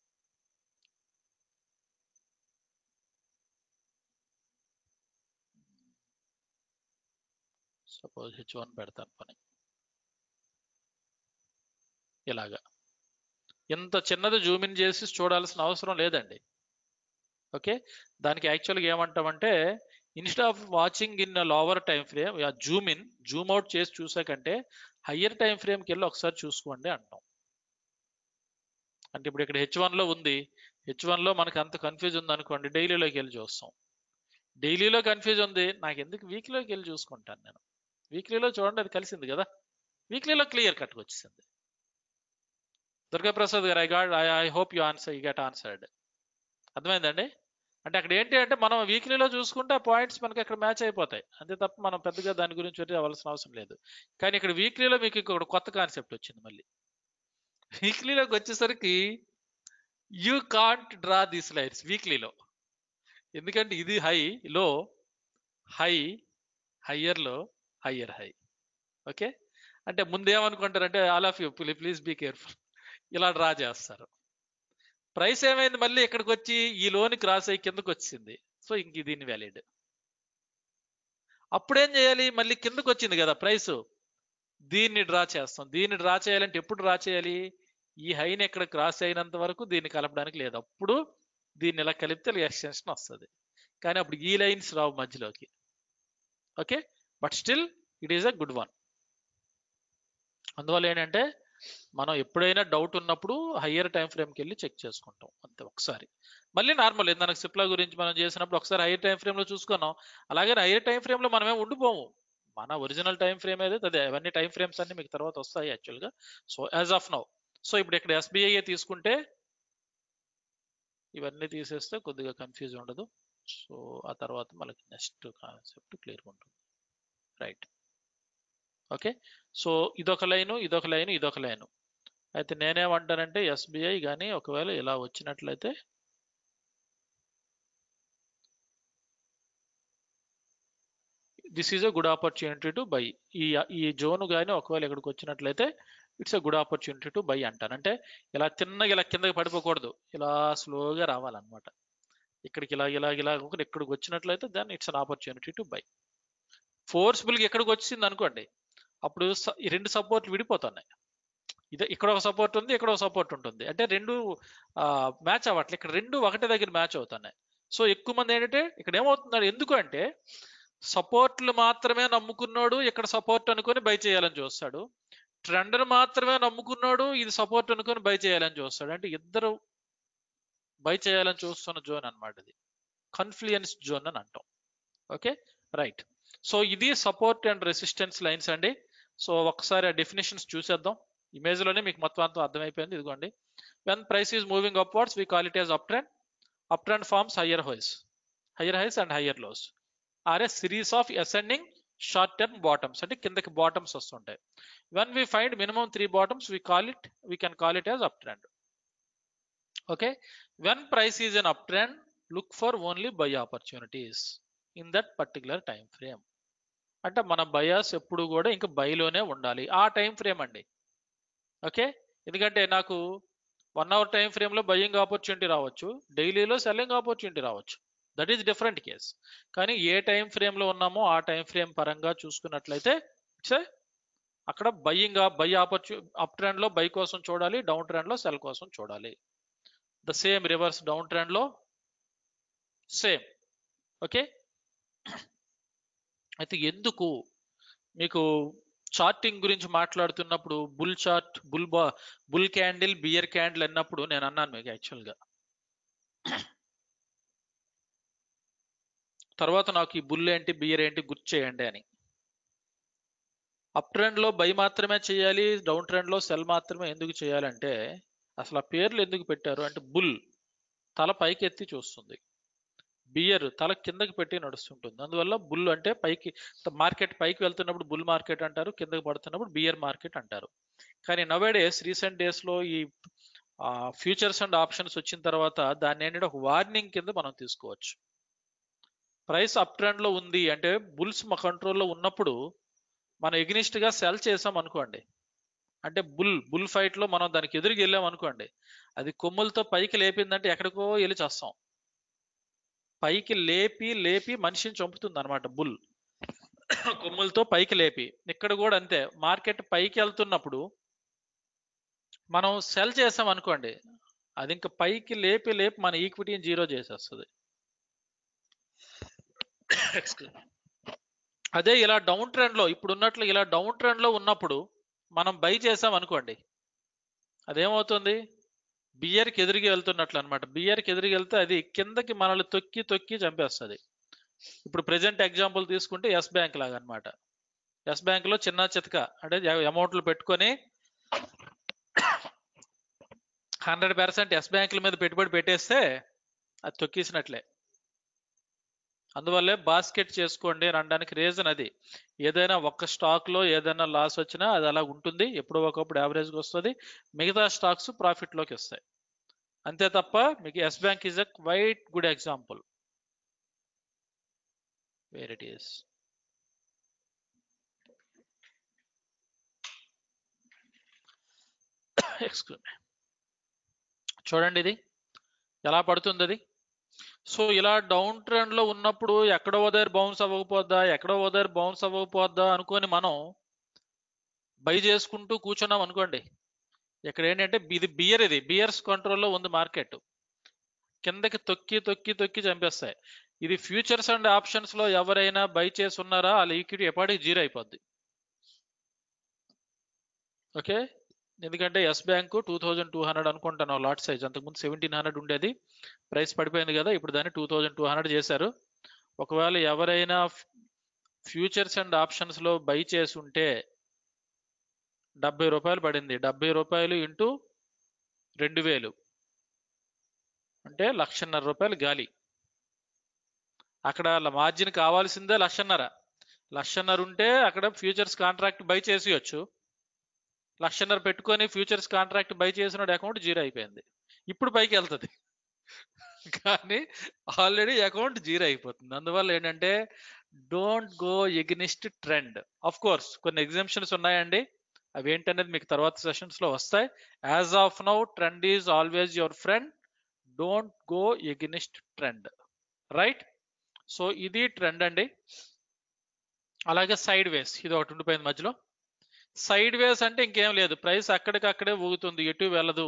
సపోజ్ హెచ్ వన్ పెడతాను పని ఇలాగా ఇంత చిన్నది జూమ్ ఇన్ చేసి చూడాల్సిన అవసరం లేదండి ఓకే దానికి యాక్చువల్గా ఏమంటామంటే instead of watching in lower time frame zoom in zoom out చేసి చూసాకంటే హయ్యర్ టైం ఫ్రేమ్కి వెళ్ళి ఒకసారి చూసుకోండి అంటాం అంటే ఇప్పుడు ఇక్కడ హెచ్ లో ఉంది హెచ్ లో మనకు అంత కన్ఫ్యూజ్ ఉంది అనుకోండి డైలీలోకి వెళ్ళి చూస్తాం డైలీలో కన్ఫ్యూజ్ ఉంది నాకు ఎందుకు వీక్లీలోకి వెళ్ళి చూసుకుంటాను నేను వీక్లీలో చూడండి అది కలిసింది కదా వీక్లీలో క్లియర్ కట్ వచ్చేసింది Durgaprasad garu I got I I hope you answer you get answered అర్థమైందండి అంటే అక్కడ ఏంటి అంటే మనం వీక్లీలో చూసుకుంటే ఆ పాయింట్స్ మనకి అక్కడ మ్యాచ్ అయిపోతాయి అంతే తప్ప మనం పెద్దగా దాని గురించి వరి అవ్వాల్సిన అవసరం లేదు కానీ ఇక్కడ వీక్లీలో మీకు ఇంకొక కొత్త కాన్సెప్ట్ వచ్చింది మళ్ళీ వీక్లీలోకి వచ్చేసరికి you can't draw these lines వీక్లీలో ఎందుకంటే ఇది high low high higher low higher high okay అంటే ముందేమనుకుంటారంటే all of you please be careful ఇలా డ్రా చేస్తారు ప్రైస్ ఏమైంది మళ్ళీ ఇక్కడికి వచ్చి ఈ లోన్ క్రాస్ అయ్యి కిందకు వచ్చింది సో ఇంక దీన్ని వ్యాలిడ్ అప్పుడేం చేయాలి మళ్ళీ కిందకు వచ్చింది కదా ప్రైస్ దీన్ని డ్రా చేస్తాం దీన్ని డ్రా చేయాలంటే ఎప్పుడు డ్రా చేయాలి ఈ హైని ఇక్కడ క్రాస్ అయినంత వరకు దీన్ని కలపడానికి లేదు అప్పుడు దీన్ని ఇలా కలిపితే ఎక్స్టెన్షన్ వస్తుంది కానీ అప్పుడు ఈ లైన్స్ రావు మధ్యలోకి okay but still it is a good one అందువల్ల ఏంటంటే మనం ఎప్పుడైనా డౌట్ ఉన్నప్పుడు హయ్యర్ టైం ఫ్రేమ్కి వెళ్ళి చెక్ చేసుకుంటాం అంతే ఒకసారి మళ్ళీ నార్మల్ ఇందాక సిప్లా గురించి మనం చేసినప్పుడు ఒకసారి హైయర్ టైం ఫ్రేమ్ లో చూసుకున్నాం అలాగే హైయర్ టైం ఫ్రేమ్ లో మనమే ఉండిపోము మన ఒరిజినల్ టైం ఫ్రేమ్ ఏదైతే అదే అవన్నీ టైం ఫ్రేమ్స్ అన్ని మీకు తర్వాత వస్తాయి యాక్చువల్గా so as of now so ఇప్పుడు ఇక్కడ ఎస్బీఐ తీసుకుంటే ఇవన్నీ తీసేస్తే కొద్దిగా కన్ఫ్యూజ్ ఉండదు సో ఆ తర్వాత మనకి నెక్స్ట్ కాన్సెప్ట్ క్లియర్గా ఉంటుంది రైట్ ఓకే సో ఇదొక లైను ఇదొక లైను ఇదొక లైను అయితే నేనేమంటానంటే ఎస్బీఐ కానీ ఒకవేళ ఇలా వచ్చినట్లయితే this is a good opportunity to buy ఈ ఈ జోన్ కానీ ఒకవేళ ఇక్కడికి వచ్చినట్లయితే it's a good opportunity to buy అంటాను అంటే ఇలా తిన్నగా ఇలా కిందకి పడిపోకూడదు ఇలా స్లోగా రావాలన్నమాట ఇక్కడికి ఇలా ఇలా ఇలా ఒకటి ఇక్కడికి వచ్చినట్లయితే దాన్ని it's an opportunity to buy ఫోర్స్ఫుల్గా ఎక్కడికి వచ్చింది అనుకోండి అప్పుడు స- ఈ రెండు సపోర్ట్లు విడిపోతున్నాయి ఇది ఇక్కడ ఒక సపోర్ట్ ఉంది ఇక్కడ ఒక సపోర్ట్ ఉంటుంది అంటే రెండు మ్యాచ్ అవ్వట్లే ఇక్కడ రెండు ఒకటే దగ్గర మ్యాచ్ అవుతున్నాయి సో ఎక్కువ మంది ఏంటంటే ఇక్కడ ఏమవుతున్నాడు ఎందుకు అంటే సపోర్ట్లు మాత్రమే నమ్ముకున్నాడు ఇక్కడ సపోర్ట్ అనుకొని బై చేయాలని చూస్తాడు ట్రెండ్ మాత్రమే నమ్ముకున్నాడు ఇది సపోర్ట్ అనుకొని బై చేయాలని చూస్తాడు అంటే ఇద్దరు బై చేయాలని చూస్తున్న జోన్ అన్నమాట ఇది కన్ఫ్లుయెన్స్ జోన్ అని అంటాం ఓకే రైట్ సో ఇది సపోర్ట్ అండ్ రెసిస్టెన్స్ లైన్స్ అండి సో ఒకసారి ఆ డెఫినేషన్స్ చూసేద్దాం ఇమేజ్ లోనే మీకు మొత్తం అంతా అర్థమైపోయింది ఇదిగోండి when price is moving upwards we call it as up trend up trend forms higher highs higher highs and higher lows are a series of ascending short term bottoms అంటే కిందకి బాటమ్స్ వస్తుంటాయి when we find minimum three bottoms we call it we can call it as up trend okay when price is on up trend look for only buy opportunities in that particular time frame అంటే మన బయాస్ ఎప్పుడు కూడా ఇంకా బైలోనే ఉండాలి ఆ టైం ఫ్రేమ్ అండి ఓకే ఎందుకంటే నాకు వన్ అవర్ టైం ఫ్రేమ్లో బయ్యింగ్ ఆపర్చునిటీ రావచ్చు డైలీలో సెల్లింగ్ ఆపర్చునిటీ రావచ్చు దట్ ఈస్ డిఫరెంట్ కేస్ కానీ ఏ టైం ఫ్రేమ్లో ఉన్నామో ఆ టైం ఫ్రేమ్ పరంగా చూసుకున్నట్లయితే ఇట్స్ అక్కడ బయ్యింగ్ బై ఆపర్చు అప్ ట్రెండ్లో బై కోసం చూడాలి డౌన్ ట్రెండ్లో సెల్ కోసం చూడాలి ద సేమ్ రివర్స్ డౌన్ ట్రెండ్లో సేమ్ ఓకే అయితే ఎందుకు మీకు చార్టింగ్ గురించి మాట్లాడుతున్నప్పుడు బుల్ చార్ట్ బుల్ బా బుల్ క్యాండిల్ బియర్ క్యాండిల్ అన్నప్పుడు నేను అన్నాను మీకు యాక్చువల్గా తర్వాత నాకు ఈ బుల్ ఏంటి బియర్ ఏంటి గుర్తు చేయండి అని అప్ ట్రెండ్లో బై మాత్రమే చేయాలి డౌన్ ట్రెండ్లో సెల్ మాత్రమే ఎందుకు చేయాలంటే అసలు ఆ పేర్లు ఎందుకు పెట్టారు అంటే బుల్ తల పైకి ఎత్తి చూస్తుంది బియర్ తల కిందకి పెట్టి నడుస్తుంటుంది అందువల్ల బుల్ అంటే పైకి మార్కెట్ పైకి వెళ్తున్నప్పుడు బుల్ మార్కెట్ అంటారు కిందకి పడుతున్నప్పుడు బియర్ మార్కెట్ అంటారు కానీ నవేడేస్ రీసెంట్ డేస్ లో ఈ ఫ్యూచర్స్ అండ్ ఆప్షన్స్ వచ్చిన తర్వాత దాన్ని ఏంటంటే ఒక వార్నింగ్ కింద మనం తీసుకోవచ్చు ప్రైస్ అప్ ట్రెండ్ లో ఉంది అంటే బుల్స్ మా కంట్రోల్లో ఉన్నప్పుడు మనం ఎగ్నిస్ట్ గా సెల్ చేసాం అనుకోండి అంటే బుల్ బుల్ ఫైట్ లో మనం దానికి ఎదురుకి వెళ్ళాం అనుకోండి అది కొమ్ములతో పైకి లేపిందంటే ఎక్కడికో వెళ్ళి చేస్తాం పైకి లేపి లేపి మనిషిని చంపుతుంది అనమాట బుల్ కొమ్ములతో పైకి లేపి ఇక్కడ కూడా అంతే మార్కెట్ పైకి వెళ్తున్నప్పుడు మనం సెల్ చేసాం అనుకోండి అది ఇంకా పైకి లేపి లేపి మన ఈక్విటీని జీరో చేసేస్తుంది అదే ఇలా డౌన్ ట్రెండ్ లో ఇప్పుడు ఉన్నట్లు ఇలా డౌన్ ట్రెండ్ లో ఉన్నప్పుడు మనం బై చేసాం అనుకోండి అదేమవుతుంది బియర్కి ఎదురుగా వెళ్తున్నట్లు అనమాట బియర్కి ఎదురుగా వెళ్తే అది కిందకి మనల్ని తొక్కి తొక్కి చంపేస్తుంది ఇప్పుడు ప్రజెంట్ ఎగ్జాంపుల్ తీసుకుంటే ఎస్ బ్యాంక్ లాగా అనమాట ఎస్ బ్యాంక్ లో చిన్న చితక అంటే అమౌంట్లు పెట్టుకొని హండ్రెడ్ పర్సెంట్ ఎస్ బ్యాంకుల మీద పెట్టుబడి పెట్టేస్తే అది తొక్కేసినట్లే అందువల్లే బాస్కెట్ చేసుకోండి అని అనడానికి రీజన్ అది ఏదైనా ఒక్క స్టాక్ లో ఏదైనా లాస్ వచ్చినా అది అలా ఉంటుంది ఎప్పుడో ఒకప్పుడు యావరేజ్గా వస్తుంది మిగతా స్టాక్స్ ప్రాఫిట్ లోకి వస్తాయి అంతే తప్ప మీకు Yes Bank is a quite good example where it is చూడండి ఇది ఎలా పడుతుంది అది సో ఇలా డౌన్ ట్రెండ్ లో ఉన్నప్పుడు ఎక్కడో దగ్గర బౌన్స్ అవ్వకపోద్దా ఎక్కడో దగ్గర బౌన్స్ అవ్వకపోద్దా అనుకొని మనం బై చేసుకుంటూ కూర్చున్నాం అనుకోండి ఇక్కడ ఏంటంటే ఇది బియర్ ఇది బియర్స్ కంట్రోల్లో ఉంది మార్కెట్ కిందకి తొక్కి తొక్కి తొక్కి చంపేస్తాయి ఇది ఫ్యూచర్స్ అండ్ ఆప్షన్స్ లో ఎవరైనా బై చేసి ఉన్నారా వాళ్ళ ఈక్విటీ ఎప్పటికి జీరో అయిపోద్ది ఓకే ఎందుకంటే Yes Bank two thousand two hundred అనుకుంటాను లాట్ సైజ్ అంతకుముందు సెవెంటీన్ హండ్రెడ్ ఉండేది ప్రైస్ పడిపోయింది కదా ఇప్పుడు దాన్ని టూ థౌజండ్ టూ హండ్రెడ్ చేశారు ఒకవేళ ఎవరైనా ఫ్యూచర్స్ అండ్ ఆప్షన్స్ లో బై చేసి ఉంటే డెబ్బై రూపాయలు పడింది డెబ్బై రూపాయలు ఇంటూ రెండు వేలు అంటే లక్షన్నర రూపాయలు గాలి అక్కడ మార్జిన్ కావాల్సిందే లక్షన్నర లక్షన్నర ఉంటే అక్కడ ఫ్యూచర్స్ కాంట్రాక్ట్ బై చేసేయచ్చు లక్షన్నర పెట్టుకొని ఫ్యూచర్స్ కాంట్రాక్ట్ బై చేసిన అకౌంట్ జీరో అయిపోయింది ఇప్పుడు పైకి వెళ్తుంది కానీ ఆల్రెడీ అకౌంట్ జీరో అయిపోతుంది అందువల్ల ఏంటంటే don't go against trend of course కొన్ని ఎగ్జామ్షన్స్ ఉన్నాయండి అవి ఏంటనేది మీకు తర్వాత సెషన్స్ లో వస్తాయి as of now trend is always your friend don't go against trend right so ఇది ట్రెండ్ అండి అలాగే సైడ్ వేస్ ఇది ఒకటి ఉండిపోయింది మధ్యలో సైడ్ వేస్ అంటే ఇంకేం లేదు ప్రైస్ అక్కడికక్కడే ఊగుతుంది ఎటు వెళ్ళదు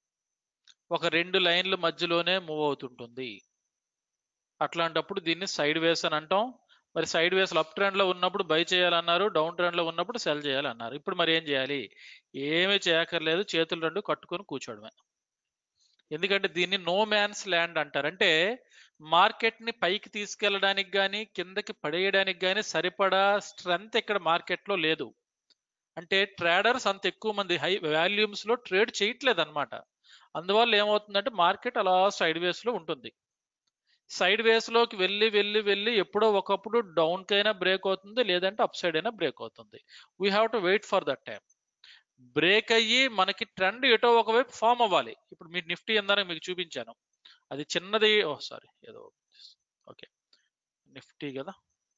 ఒక రెండు లైన్ల మధ్యలోనే మూవ్ అవుతుంటుంది అట్లాంటప్పుడు దీన్ని సైడ్ వేస్ అని అంటాం మరి సైడ్ వేస్ అప్ ట్రెండ్ లో ఉన్నప్పుడు బై చేయాలన్నారు డౌన్ ట్రెండ్ లో ఉన్నప్పుడు సెల్ చేయాలన్నారు ఇప్పుడు మరి ఏం చేయాలి ఏమీ చేయక్కర్లేదు చేతులు రెండు కట్టుకొని కూర్చోవడమే ఎందుకంటే దీన్ని నో మ్యాన్స్ ల్యాండ్ అంటారు అంటే మార్కెట్ ని పైకి తీసుకెళ్ళడానికి కానీ కిందకి పడేయడానికి కానీ సరిపడా స్ట్రెంగ్త్ ఇక్కడ మార్కెట్ లో లేదు అంటే ట్రేడర్స్ అంత ఎక్కువ మంది హై వాల్యూమ్స్ లో ట్రేడ్ చేయట్లేదు అనమాట అందువల్ల ఏమవుతుందంటే మార్కెట్ అలా సైడ్ వేస్ లో ఉంటుంది సైడ్ వేస్ లోకి వెళ్ళి వెళ్ళి వెళ్ళి ఎప్పుడో ఒకప్పుడు డౌన్ కైనా బ్రేక్ అవుతుంది లేదంటే అప్ సైడ్ అయినా బ్రేక్ అవుతుంది we have to wait for that time break అయ్యి మనకి ట్రెండ్ ఎటో ఒకవైపు ఫామ్ అవ్వాలి ఇప్పుడు మీ నిఫ్టీ ఎందని మీకు చూపించాను అది చిన్నది ఓ సారీ ఏదో ఓకే నిఫ్టీ కదా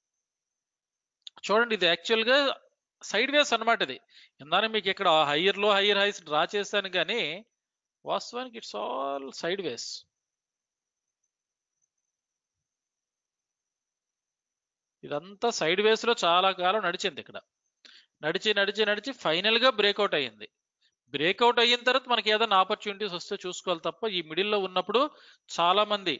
చూడండి ఇది యాక్చువల్ గా సైడ్ వేస్ అనమాట ఇది ఇందాక మీకు ఇక్కడ higher low higher highs draw చేశాను కానీ వాస్తవానికి ఇట్స్ ఆల్ సైడ్ వేస్ ఇదంతా సైడ్ వేస్ లో చాలా కాలం నడిచింది ఇక్కడ నడిచి నడిచి నడిచి ఫైనల్ గా బ్రేక్అవుట్ అయ్యింది బ్రేక్అవుట్ అయిన తర్వాత మనకి ఏదైనా ఆపర్చునిటీస్ వస్తే చూసుకోవాలి తప్ప ఈ మిడిల్లో ఉన్నప్పుడు చాలా మంది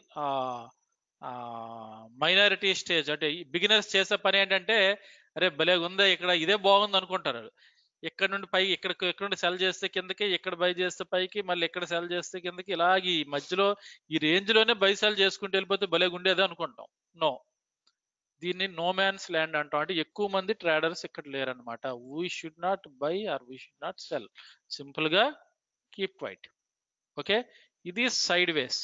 మైనారిటీ స్టేజ్ అంటే బిగినర్స్ చేసే పని ఏంటంటే అరే భలే ఉందా ఇక్కడ ఇదే బాగుంది అనుకుంటారు ఇక్కడ నుండి పై ఇక్కడ ఇక్కడ నుండి సెల్ చేస్తే కిందకి ఇక్కడ బై చేస్తే పైకి మళ్ళీ ఇక్కడ సెల్ చేస్తే కిందకి ఇలాగ ఈ మధ్యలో ఈ రేంజ్ లోనే బై సెల్ చేసుకుంటూ వెళ్ళిపోతే భలే ఉండేదే అనుకుంటాం నో దీన్ని నో మ్యాన్స్ ల్యాండ్ అంటాం అంటే ఎక్కువ మంది ట్రేడర్స్ ఇక్కడ లేరనమాట we should not buy or we should not sell simple గా కీప్ వైట్ ఓకే ఇది సైడ్ వేస్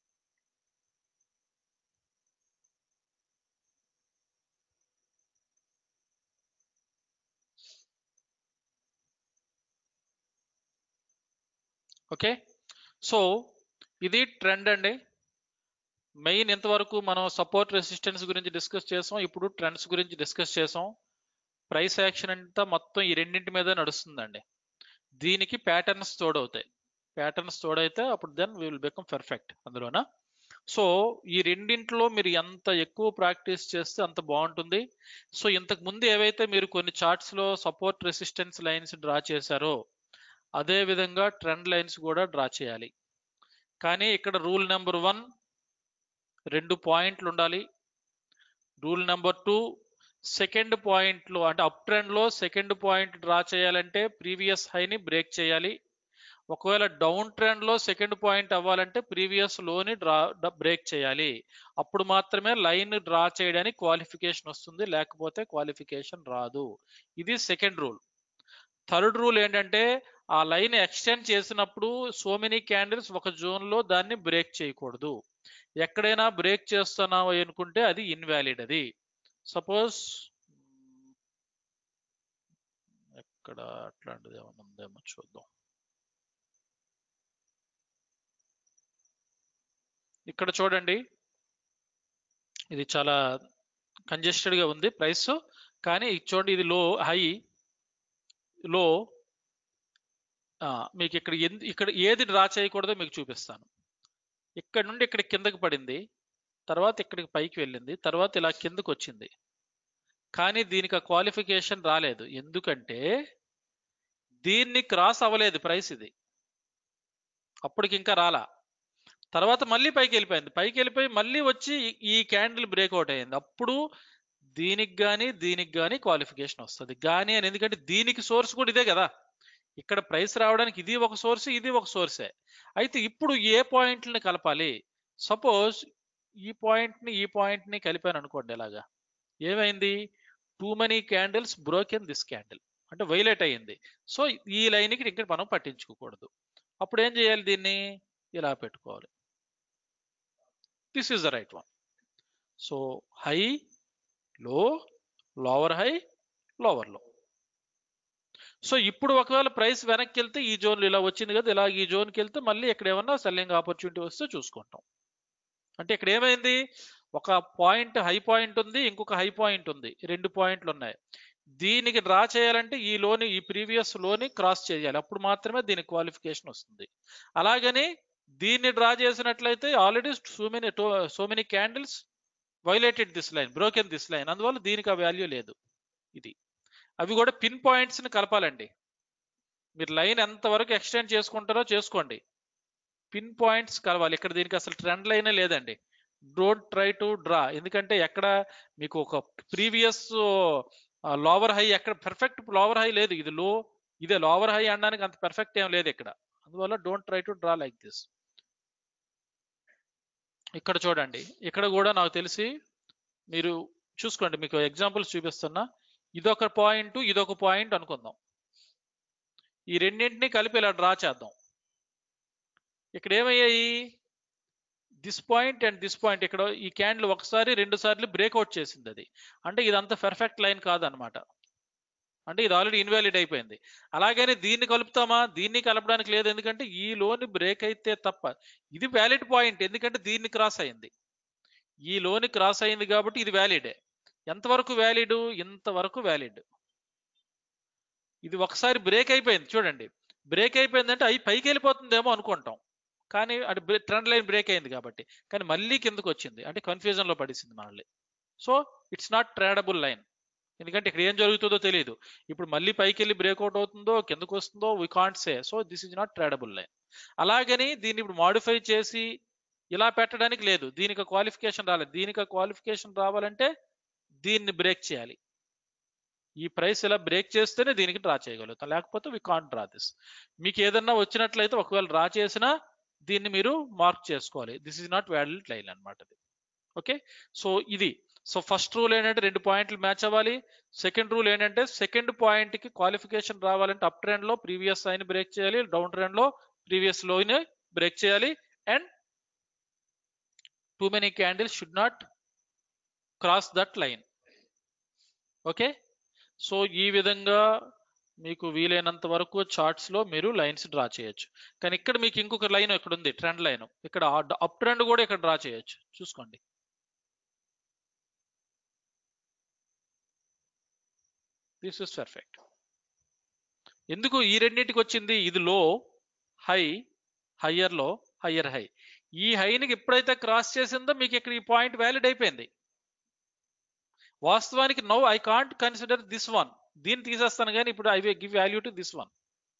ఓకే సో ఇది ట్రెండ్ అండి మెయిన్ ఇంతవరకు మనం సపోర్ట్ రెసిస్టెన్స్ గురించి డిస్కస్ చేసాం ఇప్పుడు ట్రెండ్స్ గురించి డిస్కస్ చేసాం ప్రైస్ యాక్షన్ అంతా మొత్తం ఈ రెండింటి మీద నడుస్తుందండి దీనికి ప్యాటర్న్స్ తోడవుతాయి ప్యాటర్న్స్ తోడైతే అప్పుడు then we will become perfect అందులోన సో ఈ రెండింటిలో మీరు ఎంత ఎక్కువ ప్రాక్టీస్ చేస్తే అంత బాగుంటుంది సో ఇంతకు ముందు ఏవైతే మీరు కొన్ని చార్ట్స్ లో సపోర్ట్ రెసిస్టెన్స్ లైన్స్ డ్రా చేశారో అదే విధంగా ట్రెండ్ లైన్స్ కూడా డ్రా చేయాలి కానీ ఇక్కడ రూల్ నెంబర్ వన్ రెండు పాయింట్లు ఉండాలి రూల్ నెంబర్ టూ సెకండ్ పాయింట్లో అంటే అప్ ట్రెండ్లో సెకండ్ పాయింట్ డ్రా చేయాలంటే ప్రీవియస్ హైని బ్రేక్ చేయాలి ఒకవేళ డౌన్ ట్రెండ్లో సెకండ్ పాయింట్ అవ్వాలంటే ప్రీవియస్ లోని డ్రా బ్రేక్ చేయాలి అప్పుడు మాత్రమే లైన్ డ్రా చేయడానికి క్వాలిఫికేషన్ వస్తుంది లేకపోతే క్వాలిఫికేషన్ రాదు ఇది సెకండ్ రూల్ థర్డ్ రూల్ ఏంటంటే ఆ లైన్ ఎక్స్టెండ్ చేసినప్పుడు సో మెనీ క్యాండిల్స్ ఒక జోన్లో దాన్ని బ్రేక్ చేయకూడదు ఎక్కడైనా బ్రేక్ చేస్తున్నావు అనుకుంటే అది ఇన్వాలిడ్ అది సపోజ్ ఎక్కడ అట్లాంటిది ఏమైనా ఉందేమో చూద్దాం ఇక్కడ చూడండి ఇది చాలా కంజెస్టెడ్ గా ఉంది ప్రైస్ కానీ ఇది చూడండి ఇది లో హై లో మీకు ఇక్కడ ఇక్కడ ఏది డ్రా చేయకూడదో మీకు చూపిస్తాను ఇక్కడ నుండి ఇక్కడ కిందకి పడింది తర్వాత ఇక్కడికి పైకి వెళ్ళింది తర్వాత ఇలా కిందకు వచ్చింది కానీ దీనికి ఆ క్వాలిఫికేషన్ రాలేదు ఎందుకంటే దీన్ని క్రాస్ అవ్వలేదు ప్రైస్ ఇది అప్పటికి ఇంకా రాలా తర్వాత మళ్ళీ పైకి వెళ్ళిపోయింది పైకి వెళ్ళిపోయి మళ్ళీ వచ్చి ఈ క్యాండిల్ బ్రేక్అవుట్ అయ్యింది అప్పుడు దీనికి కానీ దీనికి కానీ క్వాలిఫికేషన్ వస్తుంది కానీ అని ఎందుకంటే దీనికి సోర్స్ కూడా ఇదే కదా ఇక్కడ ప్రైస్ రావడానికి ఇది ఒక సోర్స్ ఇది ఒక సోర్సే అయితే ఇప్పుడు ఏ పాయింట్లని కలపాలి సపోజ్ ఈ పాయింట్ని ఈ పాయింట్ని కలిపాను అనుకోండి ఇలాగా ఏమైంది too many candles broken this candle అంటే వైలేట్ అయ్యింది సో ఈ లైన్కి ఇక్కడ మనం పట్టించుకోకూడదు అప్పుడు ఏం చేయాలి దీన్ని ఇలా పెట్టుకోవాలి this is the right one so high low lower high lower low so ఇప్పుడు ఒకవేళ ప్రైస్ వెనక్కి వెళ్తే ఈ జోన్ ఇలా వచ్చింది కదా ఇలా ఈ జోన్కి వెళ్తే మళ్ళీ ఇక్కడ ఏమన్నా సెల్లింగ్ ఆపర్చునిటీ వస్తే చూసుకుంటాం అంటే ఇక్కడ ఏమైంది ఒక పాయింట్ హై పాయింట్ ఉంది ఇంకొక హై పాయింట్ ఉంది రెండు పాయింట్లు ఉన్నాయి దీనికి డ్రా చేయాలంటే ఈ లోని ఈ ప్రీవియస్ లోని క్రాస్ చేయాలి అప్పుడు మాత్రమే దీనికి క్వాలిఫికేషన్ వస్తుంది అలాగని దీన్ని డ్రా చేసినట్లయితే already so many so many candles violated this line broken this line అందువల్ల దీనికి ఆ వాల్యూ లేదు ఇది అవి కూడా పిన్ పాయింట్స్ ని కలపాలండి మీరు లైన్ ఎంతవరకు ఎక్స్టెండ్ చేసుకుంటారో చేసుకోండి పిన్ పాయింట్స్ కలవాలి ఇక్కడ దీనికి అసలు ట్రెండ్ లైనే లేదండి డోంట్ ట్రై టు డ్రా ఎందుకంటే ఎక్కడ మీకు ఒక ప్రీవియస్ లోవర్ హై ఎక్కడ పర్ఫెక్ట్ లోవర్ హై లేదు ఇది లో ఇదే లోవర్ హై అనడానికి అంత పర్ఫెక్ట్ ఏం లేదు ఇక్కడ అందువల్ల don't try to draw like this ఇక్కడ చూడండి ఇక్కడ కూడా నాకు తెలిసి మీరు చూసుకోండి మీకు ఎగ్జాంపుల్స్ చూపిస్తున్నా ఇదొక పాయింట్ ఇదొక పాయింట్ అనుకుందాం ఈ రెండింటిని కలిపి ఇలా డ్రా చేద్దాం ఇక్కడ ఏమయ్యాయి this point and this point ఇక్కడ ఈ క్యాండిల్ ఒకసారి రెండు సార్లు బ్రేక్అవుట్ చేసింది అది అంటే ఇదంతా పర్ఫెక్ట్ లైన్ కాదనమాట అంటే ఇది ఆల్రెడీ ఇన్వాలిడ్ అయిపోయింది అలాగని దీన్ని కలుపుతామా దీన్ని కలపడానికి లేదు ఎందుకంటే ఈ లోని బ్రేక్ అయితే తప్ప ఇది వ్యాలిడ్ పాయింట్ ఎందుకంటే దీన్ని క్రాస్ అయింది ఈ లోని క్రాస్ అయింది కాబట్టి ఇది వ్యాలిడే ఎంతవరకు వ్యాలిడ్ ఇంతవరకు వ్యాలిడ్ ఇది ఒకసారి బ్రేక్ అయిపోయింది చూడండి బ్రేక్ అయిపోయిందంటే అవి పైకి వెళ్ళిపోతుందేమో అనుకుంటాం కానీ అది ట్రెండ్ లైన్ బ్రేక్ అయింది కాబట్టి కానీ మళ్ళీ కిందకు వచ్చింది అంటే కన్ఫ్యూజన్ లో పడిసింది మనల్ని so it's not tradable line ఎందుకంటే ఇక్కడ ఏం జరుగుతుందో తెలియదు ఇప్పుడు మళ్ళీ పైకి వెళ్ళి బ్రేక్అవుట్ అవుతుందో కిందకు వస్తుందో we can't say so this is not tradable line అలాగని దీన్ని ఇప్పుడు మాడిఫై చేసి ఇలా పెట్టడానికి లేదు దీనికి క్వాలిఫికేషన్ రాలేదు దీనికి క్వాలిఫికేషన్ రావాలంటే దీన్ని బ్రేక్ చేయాలి ఈ ప్రైస్ ఇలా బ్రేక్ చేస్తేనే దీనికి డ్రా చేయగలుగుతాం లేకపోతే వి కాంట్ డ్రా దిస్ మీకు ఏదన్నా వచ్చినట్లయితే ఒకవేళ డ్రా చేసినా దీన్ని మీరు మార్క్ చేసుకోవాలి this is not valid line అనమాట ఓకే సో ఇది సో ఫస్ట్ రూల్ ఏంటంటే రెండు పాయింట్లు మ్యాచ్ అవ్వాలి సెకండ్ రూల్ ఏంటంటే సెకండ్ పాయింట్ కి క్వాలిఫికేషన్ రావాలంటే అప్ ట్రెండ్ లో ప్రీవియస్ లైన్ బ్రేక్ చేయాలి డౌన్ ట్రెండ్ లో ప్రీవియస్ లోన్ బ్రేక్ చేయాలి and too many candles should not cross that line okay so ఈ విధంగా మీకు వీలైనంత వరకు చార్ట్స్ లో మీరు లైన్స్ డ్రా చేయొచ్చు కానీ ఇక్కడ మీకు ఇంకొక లైన్ ఇక్కడ ఉంది ట్రెండ్ లైన్ ఇక్కడ అప్ ట్రెండ్ కూడా ఇక్కడ డ్రా చేయొచ్చు చూసుకోండి దిస్ ఇస్ పర్ఫెక్ట్ ఎందుకు ఈ రెండింటికి వచ్చింది ఇది low high higher low higher high ఈ హైనికి ఎప్పుడైతే క్రాస్ చేసిందో మీకు ఇక్కడ ఈ పాయింట్ వ్యాలిడ్ అయిపోయింది వాస్తవానికి no I can't consider this one దీన్ని తీసేస్తాను కానీ ఇప్పుడు I give value to this one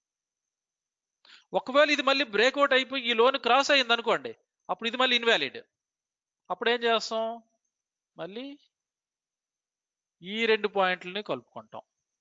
ఒకవేళ ఇది మళ్ళీ బ్రేక్అవుట్ అయిపోయి ఈ లోన్ క్రాస్ అయింది అనుకోండి అప్పుడు ఇది మళ్ళీ ఇన్వాలిడ్ అప్పుడు ఏం చేస్తాం మళ్ళీ ఈ రెండు పాయింట్లని కలుపుకుంటాం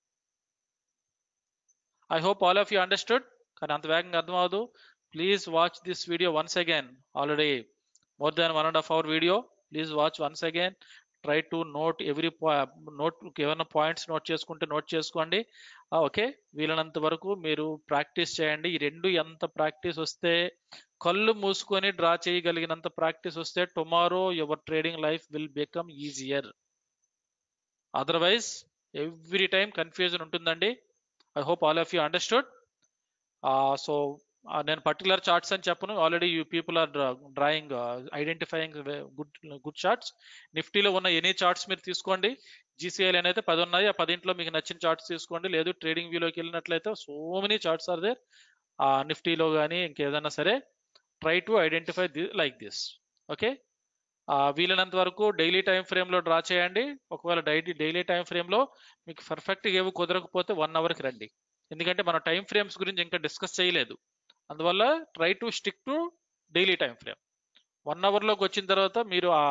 I hope all of you understood కానీ అంత వేగంగా అర్థం అవ్వదు please watch this video once again already more than one and half hour video please watch once again try to note every note ఏమైనా పాయింట్స్ నోట్ చేసుకుంటే నోట్ చేసుకోండి ఓకే వీలైనంత వరకు మీరు ప్రాక్టీస్ చేయండి ఈ రెండు ఎంత ప్రాక్టీస్ వస్తే కళ్ళు మూసుకొని డ్రా చేయగలిగినంత ప్రాక్టీస్ వస్తే tomorrow your trading life will become easier otherwise every time confusion ఉంటుందండి I hope all of you understood so నేను పర్టికులర్ చార్ట్స్ అని చెప్పను already you people are drawing identifying good good charts నిఫ్టీలో ఉన్న ఎనీ చార్ట్స్ మీరు తీసుకోండి జీసీఐలు అయితే పది ఉన్నాయి ఆ పదింట్లో మీకు నచ్చిన చార్ట్స్ తీసుకోండి లేదు ట్రేడింగ్ వ్యూలోకి వెళ్ళినట్లయితే so many charts are there ఆ నిఫ్టీలో కానీ ఇంకేదైనా సరే try to identify the like this okay వీలైనంత వరకు డైలీ టైం ఫ్రేమ్లో డ్రా చేయండి ఒకవేళ డైలీ డైలీ టైం ఫ్రేమ్లో మీకు పర్ఫెక్ట్గా ఏవి కుదరకపోతే వన్ అవర్కి రండి ఎందుకంటే మనం టైం ఫ్రేమ్స్ గురించి ఇంకా డిస్కస్ చేయలేదు అందువల్ల try to stick to daily time frame one అవర్లోకి వచ్చిన తర్వాత మీరు ఆ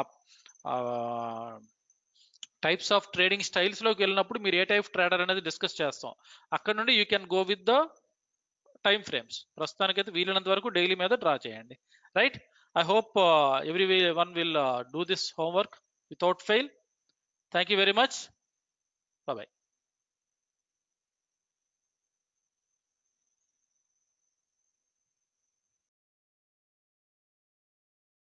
టైప్స్ ఆఫ్ ట్రేడింగ్ స్టైల్స్లోకి వెళ్ళినప్పుడు మీరు ఏ టైప్ ట్రేడర్ అనేది డిస్కస్ చేస్తాం అక్కడ నుండి you can go with the time frames ప్రస్తుతానికైతే వీలైనంత వరకు డైలీ మీద డ్రా చేయండి right I hope every one will do this homework without fail thank you very much bye